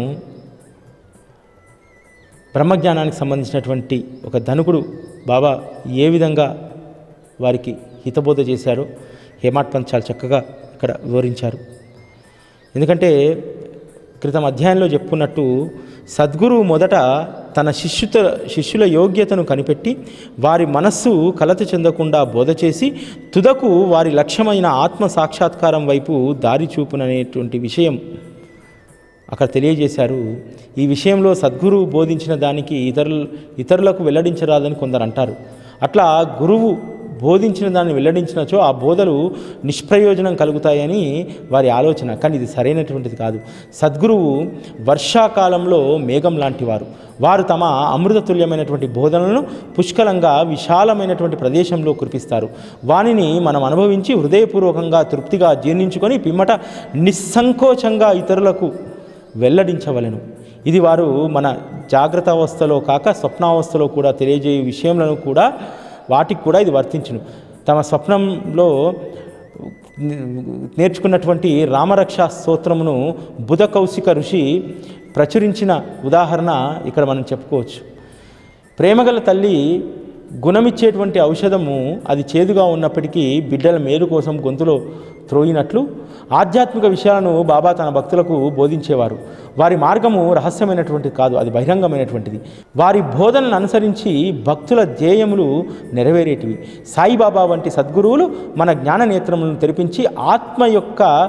బ్రహ్మజ్ఞానానికి సంబంధించినటువంటి ఒక ధనుకుడు బాబా ఏ విధంగా వారికి హితబోధ చేశారో హేమాట్ పంత్ చాలా చక్కగా ఇక్కడ వివరించారు ఎందుకంటే క్రితం అధ్యాయంలో చెప్పుకున్నట్టు సద్గురువు మొదట తన శిష్యుత శిష్యుల యోగ్యతను కనిపెట్టి వారి మనస్సు కలత చెందకుండా బోధ చేసి తుదకు వారి లక్ష్యమైన ఆత్మ సాక్షాత్కారం వైపు దారి చూపుననేటువంటి విషయం అక్కడ తెలియజేశారు ఈ విషయంలో సద్గురువు బోధించిన దానికి ఇతరులు ఇతరులకు వెల్లడించరాదని కొందరు అంటారు అట్లా గురువు బోధించిన దాన్ని వెల్లడించినచో ఆ బోధలు నిష్ప్రయోజనం కలుగుతాయని వారి ఆలోచన కానీ ఇది సరైనటువంటిది కాదు సద్గురువు వర్షాకాలంలో మేఘం లాంటి వారు వారు తమ అమృతతుల్యమైనటువంటి బోధనలను పుష్కలంగా విశాలమైనటువంటి ప్రదేశంలో కురిపిస్తారు వానిని మనం అనుభవించి హృదయపూర్వకంగా తృప్తిగా జీర్ణించుకొని పిమ్మట నిస్సంకోచంగా ఇతరులకు వెల్లడించవలెను ఇది వారు మన జాగ్రత్త అవస్థలో కాక స్వప్నావస్థలో కూడా తెలియజేయు విషయములను కూడా వాటికి కూడా ఇది వర్తించును తమ స్వప్నంలో నేర్చుకున్నటువంటి రామరక్ష స్తోత్రమును బుధ కౌశిక ఋషి ప్రచురించిన ఉదాహరణ ఇక్కడ మనం చెప్పుకోవచ్చు ప్రేమగల తల్లి గుణమిచ్చేటువంటి ఔషధము అది చేదుగా ఉన్నప్పటికీ బిడ్డల మేలు కోసం గొంతులో త్రోయినట్లు ఆధ్యాత్మిక విషయాలను బాబా తన భక్తులకు బోధించేవారు వారి మార్గము రహస్యమైనటువంటిది కాదు అది బహిరంగమైనటువంటిది వారి బోధనలను అనుసరించి భక్తుల ధ్యేయములు నెరవేరేటివి సాయిబాబా వంటి సద్గురువులు మన జ్ఞాన నేత్రములను తెరిపించి ఆత్మ యొక్క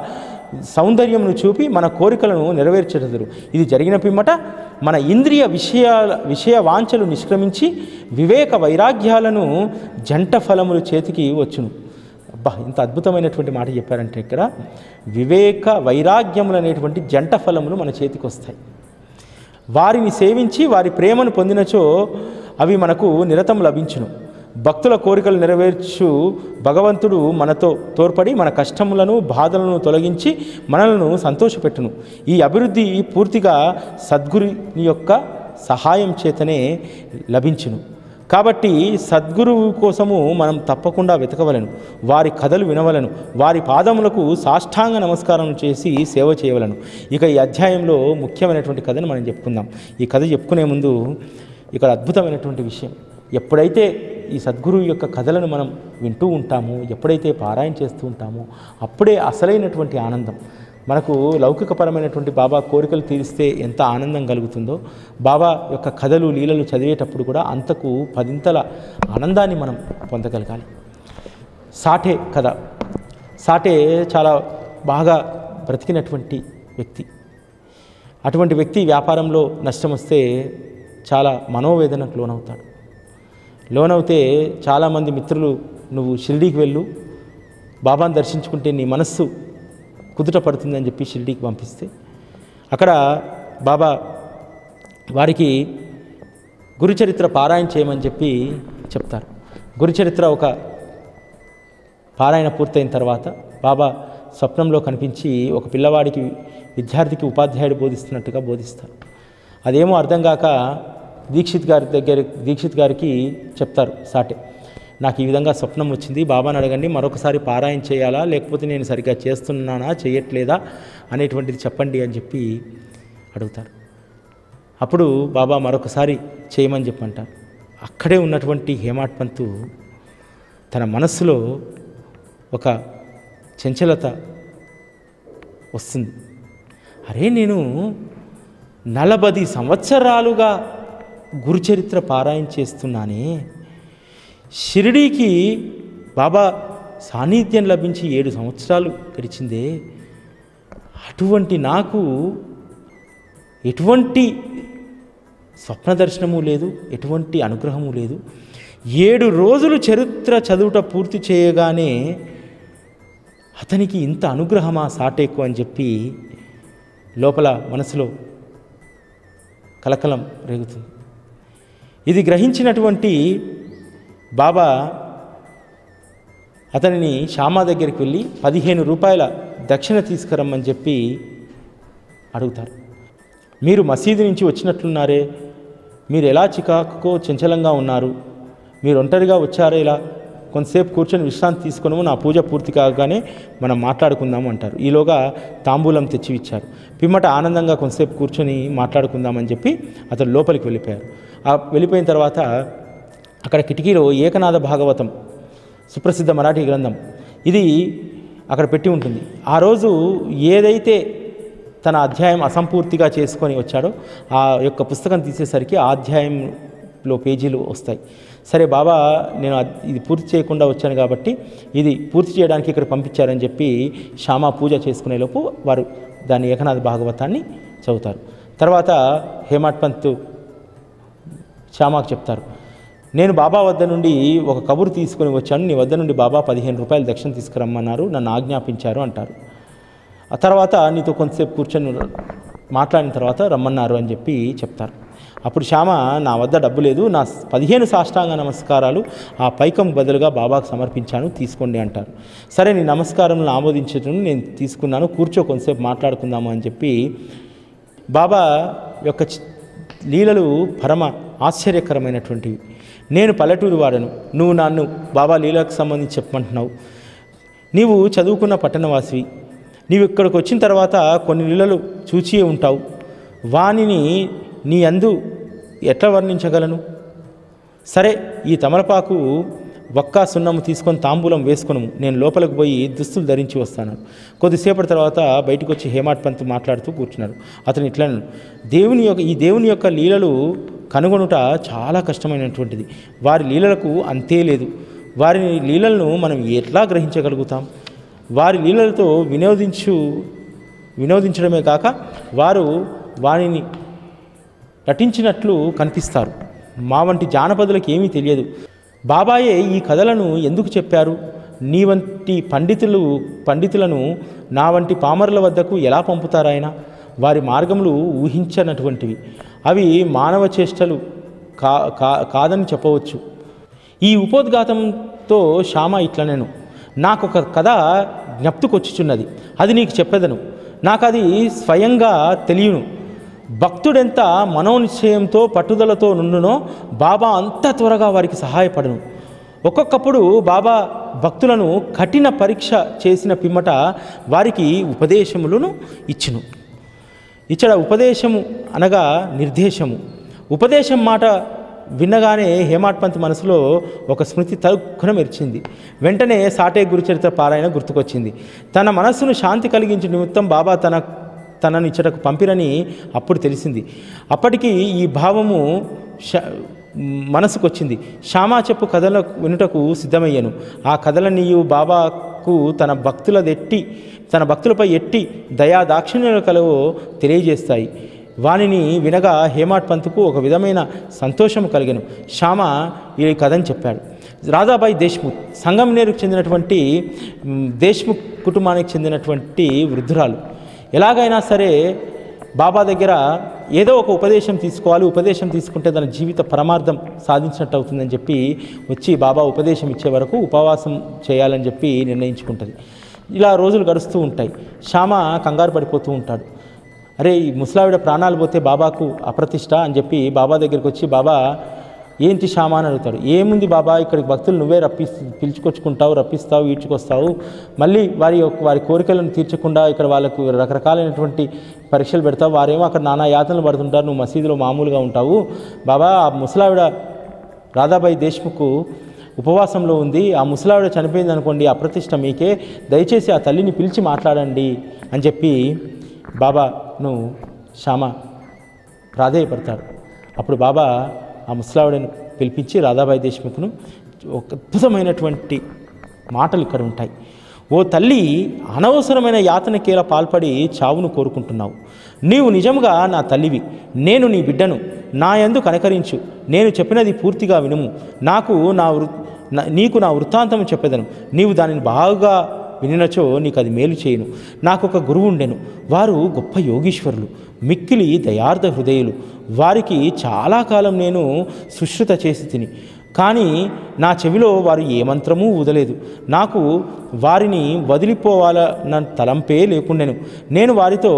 సౌందర్యమును చూపి మన కోరికలను నెరవేర్చెదరు ఇది జరిగిన పిమ్మట మన ఇంద్రియ విషయాల విషయ వాంఛలు నిష్క్రమించి వివేక వైరాగ్యాలను జంట ఫలములు చేతికి వచ్చును అబ్బా ఇంత అద్భుతమైనటువంటి మాట చెప్పారంటే ఇక్కడ వివేక వైరాగ్యములు అనేటువంటి జంట ఫలములు మన చేతికి వస్తాయి వారిని సేవించి వారి ప్రేమను పొందినచో అవి మనకు నిరతం లభించును భక్తుల కోరికలు నెరవేర్చు భగవంతుడు మనతో తోడ్పడి మన కష్టములను బాధలను తొలగించి మనలను సంతోషపెట్టును ఈ అభివృద్ధి పూర్తిగా సద్గురుని యొక్క సహాయం చేతనే లభించును కాబట్టి సద్గురువు కోసము మనం తప్పకుండా వెతకవలను వారి కథలు వినవలను వారి పాదములకు సాష్టాంగ నమస్కారం చేసి సేవ చేయవలను ఇక ఈ అధ్యాయంలో ముఖ్యమైనటువంటి కథను మనం చెప్పుకుందాం ఈ కథ చెప్పుకునే ముందు ఇక్కడ అద్భుతమైనటువంటి విషయం ఎప్పుడైతే ఈ సద్గురువు యొక్క కథలను మనం వింటూ ఉంటామో ఎప్పుడైతే పారాయణ చేస్తూ ఉంటామో అప్పుడే అసలైనటువంటి ఆనందం మనకు లౌకికపరమైనటువంటి బాబా కోరికలు తీరిస్తే ఎంత ఆనందం కలుగుతుందో బాబా యొక్క కథలు లీలలు చదివేటప్పుడు కూడా అంతకు పదింతల ఆనందాన్ని మనం పొందగలగాలి సాటే కథ సాటే చాలా బాగా బ్రతికినటువంటి వ్యక్తి అటువంటి వ్యక్తి వ్యాపారంలో నష్టం వస్తే చాలా మనోవేదనకు లోనవుతాడు లోనవుతే చాలామంది మిత్రులు నువ్వు షిరిడీకి వెళ్ళు బాబాను దర్శించుకుంటే నీ మనస్సు కుదుట పడుతుందని చెప్పి షిరిడీకి పంపిస్తే అక్కడ బాబా వారికి గురుచరిత్ర పారాయణ చేయమని చెప్పి చెప్తారు గురుచరిత్ర ఒక పారాయణ పూర్తయిన తర్వాత బాబా స్వప్నంలో కనిపించి ఒక పిల్లవాడికి విద్యార్థికి ఉపాధ్యాయుడు బోధిస్తున్నట్టుగా బోధిస్తారు అదేమో అర్థం కాక దీక్షిత్ గారి దగ్గర దీక్షిత్ గారికి చెప్తారు సాటే నాకు ఈ విధంగా స్వప్నం వచ్చింది బాబాని అడగండి మరొకసారి పారాయణ చేయాలా లేకపోతే నేను సరిగ్గా చేస్తున్నానా చేయట్లేదా అనేటువంటిది చెప్పండి అని చెప్పి అడుగుతారు అప్పుడు బాబా మరొకసారి చేయమని చెప్పంటారు అక్కడే ఉన్నటువంటి హేమాడ్ పంతు తన మనస్సులో ఒక చంచలత వస్తుంది అరే నేను నలభది సంవత్సరాలుగా గురుచరిత్ర పారాయణ చేస్తున్నానే షిరిడీకి బాబా సాన్నిధ్యం లభించి ఏడు సంవత్సరాలు గడిచిందే అటువంటి నాకు ఎటువంటి స్వప్న దర్శనము లేదు ఎటువంటి అనుగ్రహము లేదు ఏడు రోజులు చరిత్ర చదువుట పూర్తి చేయగానే అతనికి ఇంత అనుగ్రహమా సాటేకు అని చెప్పి లోపల మనసులో కలకలం రేగుతుంది ఇది గ్రహించినటువంటి బాబా అతనిని శ్యామా దగ్గరికి వెళ్ళి పదిహేను రూపాయల దక్షిణ తీసుకురమ్మని చెప్పి అడుగుతారు మీరు మసీదు నుంచి వచ్చినట్లున్నారే మీరు ఎలా చికాకో చంచలంగా ఉన్నారు మీరు ఒంటరిగా వచ్చారా ఇలా కొంతసేపు కూర్చొని విశ్రాంతి తీసుకున్నాము నా పూజ పూర్తి కాగానే మనం మాట్లాడుకుందాము అంటారు ఈలోగా తాంబూలం తెచ్చి ఇచ్చారు పిమ్మట ఆనందంగా కొంతసేపు కూర్చొని మాట్లాడుకుందామని చెప్పి అతను లోపలికి వెళ్ళిపోయారు ఆ వెళ్ళిపోయిన తర్వాత అక్కడ కిటికీలో ఏకనాథ భాగవతం సుప్రసిద్ధ మరాఠీ గ్రంథం ఇది అక్కడ పెట్టి ఉంటుంది ఆ రోజు ఏదైతే తన అధ్యాయం అసంపూర్తిగా చేసుకొని వచ్చాడో ఆ యొక్క పుస్తకం తీసేసరికి ఆ అధ్యాయంలో పేజీలు వస్తాయి సరే బాబా నేను అద్- ఇది పూర్తి చేయకుండా వచ్చాను కాబట్టి ఇది పూర్తి చేయడానికి ఇక్కడ పంపించారని చెప్పి శ్యామ పూజ చేసుకునేలోపు వారు దాని ఏకనాథ భాగవతాన్ని చదువుతారు తర్వాత హేమాడ్ పంత్ శ్యామాకు చెప్తారు నేను బాబా వద్ద నుండి ఒక కబురు తీసుకొని వచ్చాను నీ వద్ద నుండి బాబా పదిహేను రూపాయలు దక్షిణ తీసుకురమ్మన్నారు నన్ను ఆజ్ఞాపించారు అంటారు ఆ తర్వాత నీతో కొంతసేపు కూర్చొని మాట్లాడిన తర్వాత రమ్మన్నారు అని చెప్పి చెప్తారు అప్పుడు శ్యామ నా వద్ద డబ్బు లేదు నా పదిహేను సాష్టాంగ నమస్కారాలు ఆ పైకం బదులుగా బాబాకు సమర్పించాను తీసుకోండి అంటారు సరే నీ నమస్కారంలో ఆమోదించడం నేను తీసుకున్నాను కూర్చో కొంతసేపు మాట్లాడుకుందాము అని చెప్పి బాబా యొక్క చి- లీలలు పరమ ఆశ్చర్యకరమైనటువంటివి నేను పల్లెటూరు వాడను నువ్వు నన్ను బాబా లీలకు సంబంధించి చెప్పమంటున్నావు నీవు చదువుకున్న పట్టణవాసివి నీవు ఇక్కడికి వచ్చిన తర్వాత కొన్ని లీలలు చూచియే ఉంటావు వానిని నీ అందు ఎట్లా వర్ణించగలను సరే ఈ తమలపాకు వక్కా సున్నము తీసుకొని తాంబూలం వేసుకును నేను లోపలికి పోయి దుస్తులు ధరించి వస్తాను కొద్దిసేపటి తర్వాత బయటకు వచ్చి హేమాడ్ పంత్ మాట్లాడుతూ కూర్చున్నాడు అతను ఇట్లా అన్నాడు, దేవుని యొక్క ఈ దేవుని యొక్క లీలలు కనుగొనుట చాలా కష్టమైనటువంటిది వారి లీలలకు అంతే లేదు వారి లీలలను మనం ఎట్లా గ్రహించగలుగుతాం వారి లీలలతో వినోదించు వినోదించడమే కాక వారు వారిని నటించినట్లు కనిపిస్తారు మా వంటి జానపదులకు ఏమీ తెలియదు బాబాయే ఈ కథలను ఎందుకు చెప్పారు నీ వంటి పండితులు పండితులను నా వంటి పామరుల వద్దకు ఎలా పంపుతారాయన వారి మార్గములు ఊహించనటువంటివి అవి మానవ చేష్టలు కా కా కాదని చెప్పవచ్చు ఈ ఉపోద్ఘాతంతో శ్యామ ఇట్లా నేను నాకు ఒక కథ జ్ఞప్తికొచ్చుచున్నది అది నీకు చెప్పెదను నాకు అది స్వయంగా తెలియను భక్తుడెంత మనోనిశ్చయంతో పట్టుదలతో నుండునో బాబా అంత త్వరగా వారికి సహాయపడను ఒక్కొక్కప్పుడు బాబా భక్తులను కఠిన పరీక్ష చేసిన పిమ్మట వారికి ఉపదేశములను ఇచ్చును ఇచ్చట ఉపదేశము అనగా నిర్దేశము ఉపదేశం మాట విన్నగానే హేమాడ్ పంత్ మనసులో ఒక స్మృతి తరుక్కున మెరిచింది వెంటనే సాటే గురుచరిత్ర పారాయణ గుర్తుకొచ్చింది తన మనస్సును శాంతి కలిగించే నిమిత్తం బాబా తన తనను ఇచ్చటకు పంపిరని అప్పుడు తెలిసింది అప్పటికి ఈ భావము శ- మనసుకొచ్చింది శ్యామా చెప్పు కథల వినుటకు సిద్ధమయ్యాను ఆ కథల నీయు బాబాకు తన భక్తులదెట్టి తన భక్తులపై ఎట్టి దయా దాక్షిణ్యాలు కలవో తెలియజేస్తాయి వానిని వినగా హేమాడ్ పంత్కు ఒక విధమైన సంతోషం కలిగను శ్యామ ఈ కథని చెప్పాడు రాధాబాయి దేశ్ముఖ్ సంగంనేరుకు చెందినటువంటి మ్, దేశ్ముఖ్ కుటుంబానికి చెందినటువంటి వృద్ధురాలు ఎలాగైనా సరే బాబా దగ్గర ఏదో ఒక ఉపదేశం తీసుకోవాలి ఉపదేశం తీసుకుంటే తన జీవిత పరమార్థం సాధించినట్టు అవుతుందని చెప్పి వచ్చి బాబా ఉపదేశం ఇచ్చే వరకు ఉపవాసం చేయాలని చెప్పి నిర్ణయించుకుంటుంది ఇలా రోజులు గడుస్తూ ఉంటాయి శ్యామ కంగారు పడిపోతూ ఉంటాడు అరే ఈ ముసలావిడ ప్రాణాలు పోతే బాబాకు అప్రతిష్ట అని చెప్పి బాబా దగ్గరికి వచ్చి బాబా ఏంటి శ్యామ అని అడుగుతాడు ఏముంది బాబా ఇక్కడికి భక్తులు నువ్వే రప్పి పిలుచుకొచ్చుకుంటావు రప్పిస్తావు ఈడ్చుకొస్తావు మళ్ళీ వారి యొక్క వారి కోరికలను తీర్చకుండా ఇక్కడ వాళ్ళకు రకరకాలైనటువంటి పరీక్షలు పెడతావు వారేమో అక్కడ నానా యాతనలు పడుతుంటారు నువ్వు మసీదులో మామూలుగా ఉంటావు బాబా ఆ ముసలావిడ రాధాబాయి దేశ్ముఖ్ ఉపవాసంలో ఉంది ఆ ముసలావిడ చనిపోయింది అనుకోండి అప్రతిష్ట మీకే దయచేసి ఆ తల్లిని పిలిచి మాట్లాడండి అని చెప్పి బాబాను శ్యామ ప్రాధేయపడతాడు అప్పుడు బాబా ఆ ముసలావిడను పిలిపించి రాధాబాయి దేశ్ముఖ్ను ఒక అద్భుతమైనటువంటి మాటలు ఇక్కడ ఉంటాయి ఓ తల్లి అనవసరమైన యాతనకేలా పాల్పడి చావును కోరుకుంటున్నావు నీవు నిజముగా నా తల్లివి నేను నీ బిడ్డను నా యందు కనకరించు నేను చెప్పినది పూర్తిగా వినుము నాకు నా వృ నా- నీకు నా వృత్తాంతము చెప్పేదను నీవు దానిని బాగా వినినచో నీకు అది మేలు చేయును నాకు ఒక గురువు ఉండెను వారు గొప్ప యోగీశ్వరులు మిక్కిలి దయార్థ హృదయులు వారికి చాలా కాలం నేను సుశ్రుత చేసి తిని కానీ నా చెవిలో వారు ఏ మంత్రమూ ఊదలేదు నాకు వారిని వదిలిపోవాలన్న తలంపే లేకుండెను నేను వారితో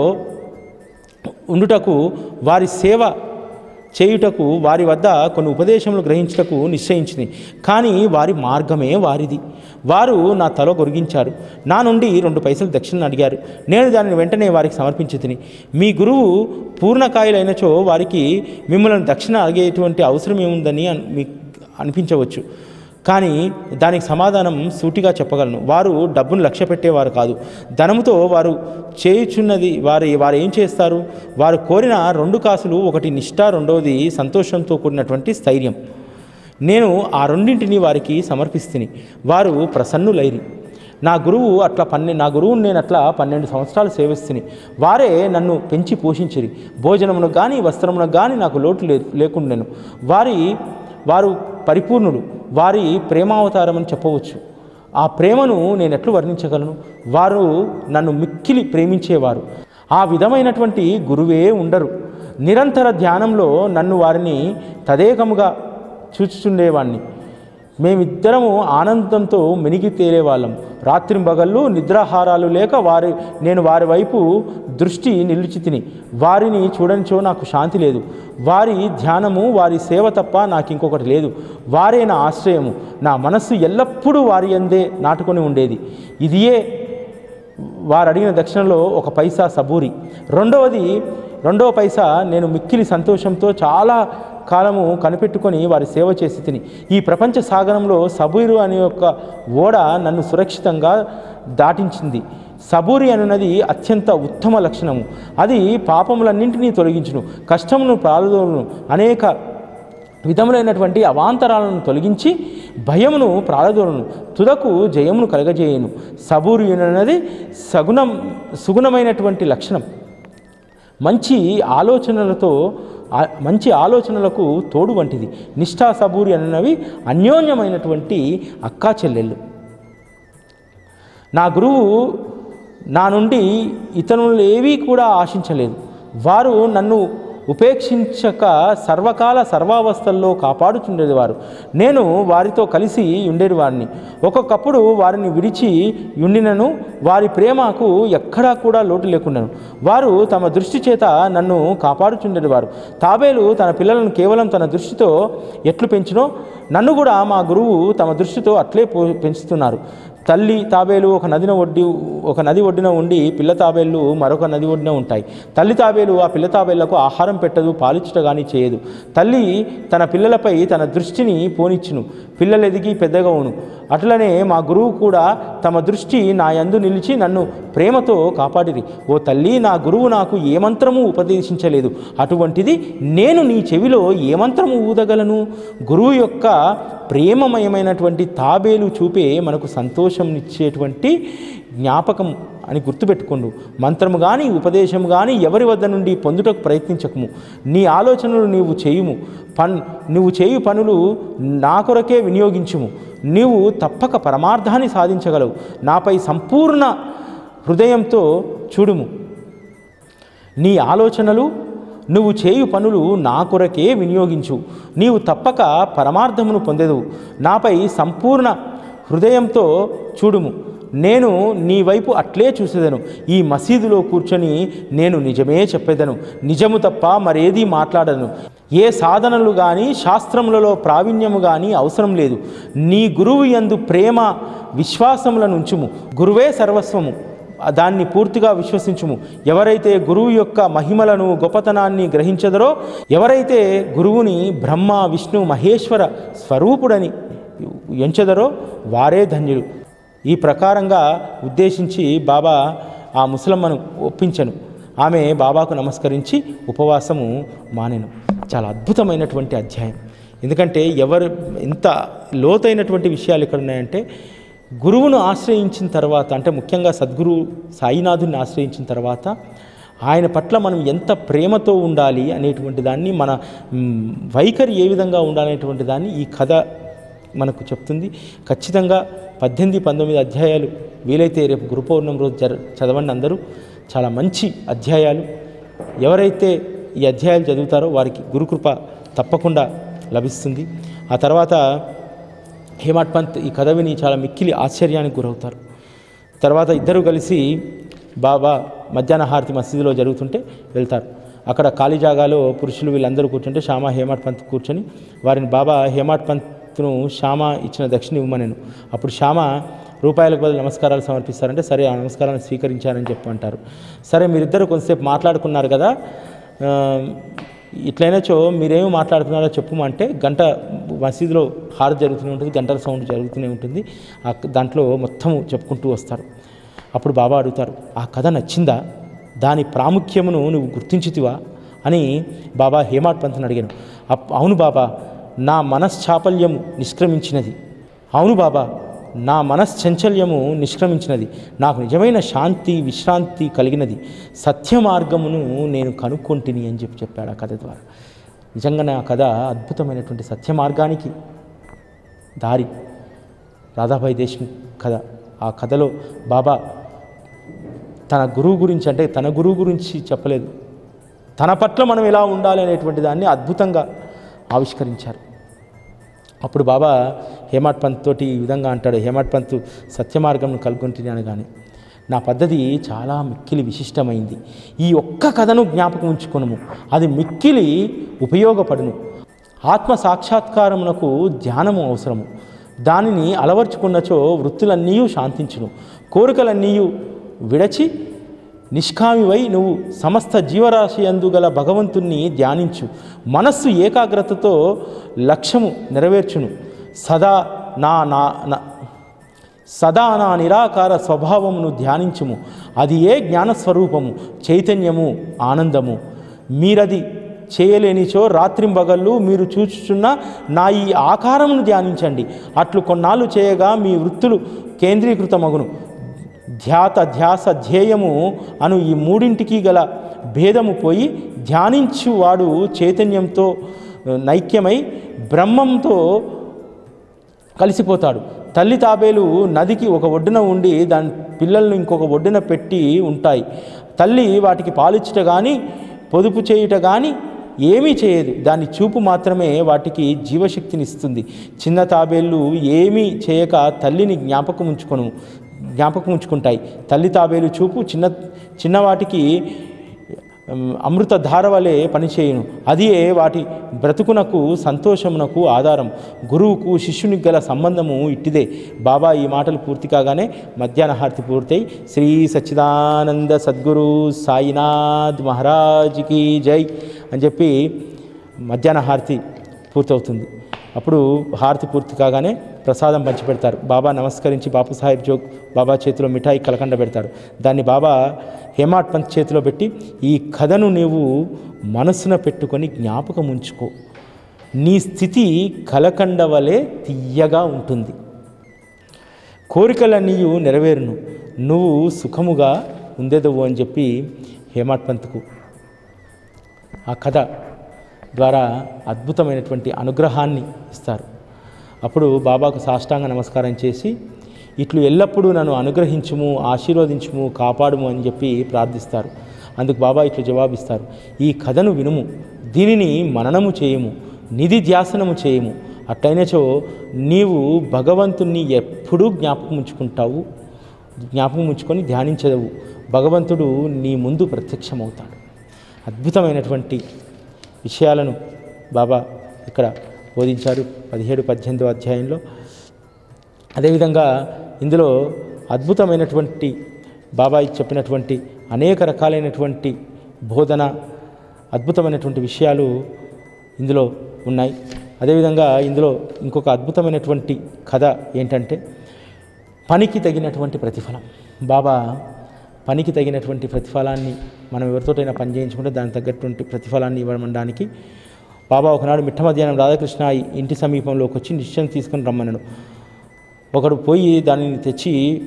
ఉండుటకు వారి సేవ చేయుటకు వారి వద్ద కొన్ని ఉపదేశములు గ్రహించుటకు నిశ్చయించింది కానీ వారి మార్గమే వారిది వారు నా తల గొరిగించారు నా నుండి రెండు పైసలు దక్షిణ అడిగారు నేను దానిని వెంటనే వారికి సమర్పించి తిని మీ గురువు పూర్ణకాయలైనచో వారికి మిమ్మల్ని దక్షిణ అడిగేటువంటి అవసరం ఏముందని అన్- మీకు అనిపించవచ్చు కానీ దానికి సమాధానం సూటిగా చెప్పగలను వారు డబ్బును లక్ష్య పెట్టేవారు కాదు ధనముతో వారు చేయుచున్నది వారు వారు ఏం చేస్తారు వారు కోరిన రెండు కాసులు ఒకటి నిష్ఠ రెండవది సంతోషంతో కూడినటువంటి స్థైర్యం నేను ఆ రెండింటిని వారికి సమర్పిస్తుని వారు ప్రసన్నులైరి నా గురువు అట్లా పన్నె నా గురువుని నేను అట్లా పన్నెండు సంవత్సరాలు సేవిస్తుని వారే నన్ను పెంచి పోషించిరి భోజనమునకు కానీ వస్త్రమునకు కానీ నాకు లోటు లే లేకుండాను వారి వారు పరిపూర్ణుడు వారి ప్రేమావతారం అని చెప్పవచ్చు ఆ ప్రేమను నేను ఎట్లు వర్ణించగలను వారు నన్ను మిక్కిలి ప్రేమించేవారు ఆ విధమైనటువంటి గురువే ఉండరు నిరంతర ధ్యానంలో నన్ను వారిని తదేకముగా చూచుచుండేవాణ్ణి మేమిద్దరము ఆనందంతో మెనిగి తేలేవాళ్ళం రాత్రింబగళ్ళు నిద్రాహారాలు లేక వారి నేను వారి వైపు దృష్టి నిలిచి తిని వారిని చూడనిచో నాకు శాంతి లేదు వారి ధ్యానము వారి సేవ తప్ప నాకు ఇంకొకటి లేదు వారే నా ఆశ్రయము నా మనస్సు ఎల్లప్పుడూ వారి అందే నాటుకొని ఉండేది ఇదియే వారు అడిగిన దక్షిణలో ఒక పైసా సబూరి రెండవది రెండవ పైసా నేను మిక్కిలి సంతోషంతో చాలా కాలము కనిపెట్టుకొని వారి సేవ చేసి తిని ఈ ప్రపంచ సాగరంలో సబూరు అనే యొక్క ఓడ నన్ను సురక్షితంగా దాటించింది సబూరి అనున్నది అత్యంత ఉత్తమ లక్షణము అది పాపములన్నింటినీ తొలగించును కష్టమును ప్రాలుదోను అనేక విధములైనటువంటి అవాంతరాలను తొలగించి భయమును ప్రాళదోలను తుదకు జయమును కలగజేయను సబూర్యునన్నది సగుణం సుగుణమైనటువంటి లక్షణం మంచి ఆలోచనలతో ఆ- మంచి ఆలోచనలకు తోడు వంటిది నిష్ఠా సబూరి అన్నవి అన్యోన్యమైనటువంటి అక్కా చెల్లెళ్ళు నా గురువు నా నుండి ఇతరులు ఏవీ కూడా ఆశించలేదు వారు నన్ను ఉపేక్షించక సర్వకాల సర్వావస్థల్లో కాపాడుచుండేది వారు నేను వారితో కలిసి ఉండేది వారిని ఒక్కొక్కప్పుడు వారిని విడిచి ఉండినను వారి ప్రేమకు ఎక్కడా కూడా లోటు లేకుండాను వారు తమ దృష్టి చేత నన్ను కాపాడుచుండేది వారు తాబేలు తన పిల్లలను కేవలం తన దృష్టితో ఎట్లు పెంచినో నన్ను కూడా మా గురువు తమ దృష్టితో అట్లే పో పెంచుతున్నారు తల్లి తాబేలు ఒక నదిన ఒడ్డి ఒక నది ఒడ్డున ఉండి పిల్ల తాబేళ్ళు మరొక నది ఒడ్డున ఉంటాయి తల్లి తాబేలు ఆ పిల్ల తాబేళ్లకు ఆహారం పెట్టదు పాలిచ్చుట కానీ చేయదు తల్లి తన పిల్లలపై తన దృష్టిని పోనిచ్చును పిల్లలు ఎదిగి పెద్దగా ఉను అట్లనే మా గురువు కూడా తమ దృష్టి నా యందు నిలిచి నన్ను ప్రేమతో కాపాడిరి ఓ తల్లి నా గురువు నాకు ఏ మంత్రము ఉపదేశించలేదు అటువంటిది నేను నీ చెవిలో ఏ మంత్రము ఊదగలను గురువు యొక్క ప్రేమమయమైనటువంటి తాబేలు చూపే మనకు సంతోషంనిచ్చేటువంటి జ్ఞాపకం అని గుర్తుపెట్టుకోండు మంత్రము కానీ ఉపదేశం కానీ ఎవరి వద్ద నుండి పొందుటకు ప్రయత్నించకము నీ ఆలోచనలు నీవు చేయుము పన్ నువ్వు చేయు పనులు నా కొరకే వినియోగించుము నీవు తప్పక పరమార్థాన్ని సాధించగలవు నాపై సంపూర్ణ హృదయంతో చూడుము నీ ఆలోచనలు నువ్వు చేయు పనులు నా కొరకే వినియోగించు నీవు తప్పక పరమార్థమును పొందెదవు నాపై సంపూర్ణ హృదయంతో చూడుము నేను నీ వైపు అట్లే చూసేదను ఈ మసీదులో కూర్చొని నేను నిజమే చెప్పేదను నిజము తప్ప మరేదీ మాట్లాడను ఏ సాధనలు కానీ శాస్త్రములలో ప్రావీణ్యము కానీ అవసరం లేదు నీ గురువు యందు ప్రేమ విశ్వాసములను ఉంచుము గురువే సర్వస్వము దాన్ని పూర్తిగా విశ్వసించుము ఎవరైతే గురువు యొక్క మహిమలను గొప్పతనాన్ని గ్రహించదరో ఎవరైతే గురువుని బ్రహ్మ విష్ణు మహేశ్వర స్వరూపుడని ఎంచెదరో వారే ధన్యులు ఈ ప్రకారంగా ఉద్దేశించి బాబా ఆ ముసలమ్మను ఒప్పించను ఆమె బాబాకు నమస్కరించి ఉపవాసము మానెను చాలా అద్భుతమైనటువంటి అధ్యాయం ఎందుకంటే ఎవరు ఎంత లోతైనటువంటి విషయాలు ఇక్కడ ఉన్నాయంటే గురువును ఆశ్రయించిన తర్వాత అంటే ముఖ్యంగా సద్గురు సాయినాథుని ఆశ్రయించిన తర్వాత ఆయన పట్ల మనం ఎంత ప్రేమతో ఉండాలి అనేటువంటి దాన్ని మన మ్, వైఖరి ఏ విధంగా ఉండాలనేటువంటి దాన్ని ఈ కథ మనకు చెప్తుంది ఖచ్చితంగా పద్దెనిమిది పంతొమ్మిది అధ్యాయాలు వీలైతే రేపు గురు పౌర్ణమి రోజు జర చదవండి అందరూ చాలా మంచి అధ్యాయాలు ఎవరైతే ఈ అధ్యాయాలు చదువుతారో వారికి గురుకృప తప్పకుండా లభిస్తుంది ఆ తర్వాత హేమాడ్ పంత్ ఈ కథ విని చాలా మిక్కిలి ఆశ్చర్యానికి గురవుతారు తర్వాత ఇద్దరు కలిసి బాబా మధ్యాహ్న హారతి మసీదులో జరుగుతుంటే వెళ్తారు అక్కడ ఖాళీ జాగాలో పురుషులు వీళ్ళందరూ కూర్చుంటే శ్యామ హేమాడ్ పంత్ కూర్చొని వారిని బాబా హేమాడ్ పంత్ను శ్యామ ఇచ్చిన దక్షిణ ఇవ్వమనేను అప్పుడు శ్యామ రూపాయలకు బదులు నమస్కారాలు సమర్పిస్తారంటే సరే ఆ నమస్కారాన్ని స్వీకరించారని చెప్పి అంటారు సరే మీరిద్దరు కొంతసేపు మాట్లాడుకున్నారు కదా ఆ, ఇట్లయినచో మీరేమి మాట్లాడుతున్నారో చెప్పుమంటే గంట మసీదులో హారతి జరుగుతూనే ఉంటుంది గంటల సౌండ్ జరుగుతూనే ఉంటుంది ఆ దాంట్లో మొత్తము చెప్పుకుంటూ వస్తారు అప్పుడు బాబా అడుగుతారు ఆ కథ నచ్చిందా దాని ప్రాముఖ్యమును నువ్వు గుర్తించితివా అని బాబా హేమాడ్ పంత్ని అడిగాను అప్ అవును బాబా నా మనశ్చాపల్యము నిష్క్రమించినది అవును బాబా నా మనశ్చంచల్యము నిష్క్రమించినది నాకు నిజమైన శాంతి విశ్రాంతి కలిగినది సత్య మార్గమును నేను కనుక్కొంటిని అని చెప్పి చెప్పాడు ఆ కథ ద్వారా నిజంగానే ఆ కథ అద్భుతమైనటువంటి సత్య మార్గానికి దారి రాధాభాయ్ దేశ్ముఖ్ కథ ఆ కథలో బాబా తన గురువు గురించి అంటే తన గురువు గురించి చెప్పలేదు తన పట్ల మనం ఎలా ఉండాలి అనేటువంటి దాన్ని అద్భుతంగా ఆవిష్కరించారు అప్పుడు బాబా హేమాడ్ పంత్ తోటి ఈ విధంగా అంటాడు హేమాడ్ పంత్ సత్య మార్గంను కలుగుంటుంది అనగానే నా పద్ధతి చాలా మిక్కిలి విశిష్టమైంది ఈ ఒక్క కథను జ్ఞాపకం ఉంచుకునము అది మిక్కిలి ఉపయోగపడును ఆత్మ సాక్షాత్కారమునకు ధ్యానము అవసరము దానిని అలవర్చుకున్నచో వృత్తులన్నీ శాంతించును కోరికలన్నీ విడచి నిష్కామివై నువ్వు సమస్త జీవరాశి అందుగల భగవంతుణ్ణి ధ్యానించు మనస్సు ఏకాగ్రతతో లక్ష్యము నెరవేర్చును సదా నా నా నా- సదా నా నిరాకార స్వభావమును ధ్యానించుము అది ఏ జ్ఞానస్వరూపము చైతన్యము ఆనందము మీరది చేయలేనిచో రాత్రింబగళ్ళు మీరు చూచుచున్న నా ఈ ఆకారమును ధ్యానించండి అట్లు కొన్నాళ్ళు చేయగా మీ వృత్తులు కేంద్రీకృతమగును ధ్యాత ధ్యాస ధ్యేయము అను ఈ మూడింటికి గల భేదము పోయి ధ్యానించువాడు చైతన్యంతో నైక్యమై బ్రహ్మంతో కలిసిపోతాడు తల్లి తాబేలు నదికి ఒక ఒడ్డున ఉండి దాని పిల్లలను ఇంకొక ఒడ్డున పెట్టి ఉంటాయి తల్లి వాటికి పాలిచ్చుట కానీ పొదుపు చేయుట కానీ ఏమీ చేయదు దాని చూపు మాత్రమే వాటికి జీవశక్తిని ఇస్తుంది చిన్న తాబేళ్ళు ఏమీ చేయక తల్లిని జ్ఞాపకం ఉంచుకొను జ్ఞాపకం ఉంచుకుంటాయి తల్లి తాబేలు చూపు చిన్న చిన్నవాటికి ఉమ్, అమృత ధార వలె పనిచేయును అదియే వాటి బ్రతుకునకు సంతోషమునకు ఆధారం గురువుకు శిష్యునికి గల సంబంధము ఇట్టిదే బాబా ఈ మాటలు పూర్తి కాగానే మధ్యాహ్న హారతి పూర్తయి శ్రీ సచ్చిదానంద సద్గురు సాయినాథ్ మహారాజ్కి జై అని చెప్పి మధ్యాహ్న హారతి పూర్తవుతుంది అప్పుడు హారతి పూర్తి కాగానే ప్రసాదం పంచిపెడతారు బాబా నమస్కరించి బాపు సాహెబ్ జోగ్ బాబా చేతిలో మిఠాయి కలకండ పెడతాడు దాన్ని బాబా హేమాట్ పంత్ చేతిలో పెట్టి ఈ కథను నీవు మనసున పెట్టుకొని జ్ఞాపకం ఉంచుకో నీ స్థితి కలకండ వలె తీయగా ఉంటుంది కోరికలన్నీ నెరవేరును నువ్వు సుఖముగా ఉండేదవు అని చెప్పి హేమాట్ పంత్కు ఆ కథ ద్వారా అద్భుతమైనటువంటి అనుగ్రహాన్ని ఇస్తారు అప్పుడు బాబాకు సాష్టాంగ నమస్కారం చేసి ఇట్లు ఎల్లప్పుడూ నన్ను అనుగ్రహించుము ఆశీర్వదించుము కాపాడుము అని చెప్పి ప్రార్థిస్తారు అందుకు బాబా ఇట్లు జవాబిస్తారు ఈ కథను వినుము దీనిని మననము చేయము నిధి ధ్యాసనము చేయము అట్టయినచో నీవు భగవంతుణ్ణి ఎప్పుడూ జ్ఞాపకం ఉంచుకుంటావు జ్ఞాపకం ఉంచుకొని ధ్యానించదవు భగవంతుడు నీ ముందు ప్రత్యక్షమవుతాడు అద్భుతమైనటువంటి విషయాలను బాబా ఇక్కడ బోధించారు పదిహేడు పద్దెనిమిదో అధ్యాయంలో అదేవిధంగా ఇందులో అద్భుతమైనటువంటి బాబాయి చెప్పినటువంటి అనేక రకాలైనటువంటి బోధన అద్భుతమైనటువంటి విషయాలు ఇందులో ఉన్నాయి అదేవిధంగా ఇందులో ఇంకొక అద్భుతమైనటువంటి కథ ఏంటంటే పనికి తగినటువంటి ప్రతిఫలం బాబా పనికి తగినటువంటి ప్రతిఫలాన్ని మనం ఎవరితోటైనా పని చేయించుకుంటే దానికి తగ్గటువంటి ప్రతిఫలాన్ని ఇవ్వడానికి బాబా ఒకనాడు మిట్ట మధ్యాహ్నం రాధాకృష్ణ ఇంటి సమీపంలోకి వచ్చి నిశ్చయం తీసుకొని రమ్మన్నాడు ఒకడు పోయి దానిని తెచ్చి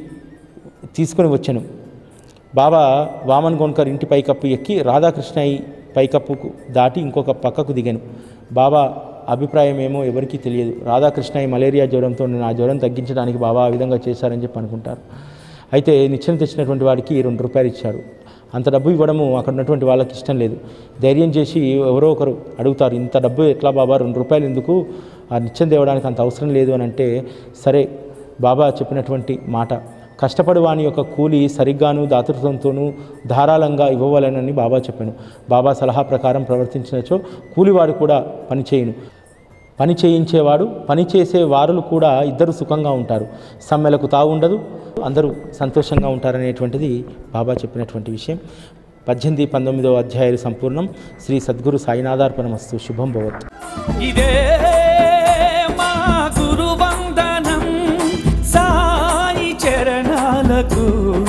తీసుకొని వచ్చాను బాబా వామన్ గోన్కర్ ఇంటి పైకప్పు ఎక్కి రాధాకృష్ణయ్య పైకప్పుకు దాటి ఇంకొక పక్కకు దిగాను బాబా అభిప్రాయం ఏమో ఎవరికీ తెలియదు రాధాకృష్ణయ్య మలేరియా జ్వరంతో నేను ఆ జ్వరం తగ్గించడానికి బాబా ఆ విధంగా చేశారని చెప్పి అనుకుంటారు అయితే నిత్యం తెచ్చినటువంటి వాడికి రెండు రూపాయలు ఇచ్చాడు అంత డబ్బు ఇవ్వడము అక్కడ ఉన్నటువంటి వాళ్ళకి ఇష్టం లేదు ధైర్యం చేసి ఎవరో ఒకరు అడుగుతారు ఇంత డబ్బు ఎట్లా బాబా రెండు రూపాయలు ఎందుకు ఆ నిత్యం తేవడానికి అంత అవసరం లేదు అని అంటే సరే బాబా చెప్పినటువంటి మాట కష్టపడి వాని యొక్క కూలి సరిగ్గాను దాతృత్వంతోనూ ధారాళంగా ఇవ్వవలెనని బాబా చెప్పాను బాబా సలహా ప్రకారం ప్రవర్తించినచో కూలివాడు కూడా పని చేయను పని చేయించేవాడు పని చేసే వారులు కూడా ఇద్దరు సుఖంగా ఉంటారు సమ్మెలకు తావు ఉండదు అందరూ సంతోషంగా ఉంటారనేటువంటిది బాబా చెప్పినటువంటి విషయం పద్దెనిమిది పంతొమ్మిదో అధ్యాయాలు సంపూర్ణం శ్రీ సద్గురు సాయినాథార్పణమస్తు శుభం భవతు ఇదే మా గురు వందనం సాయి చరణాలకు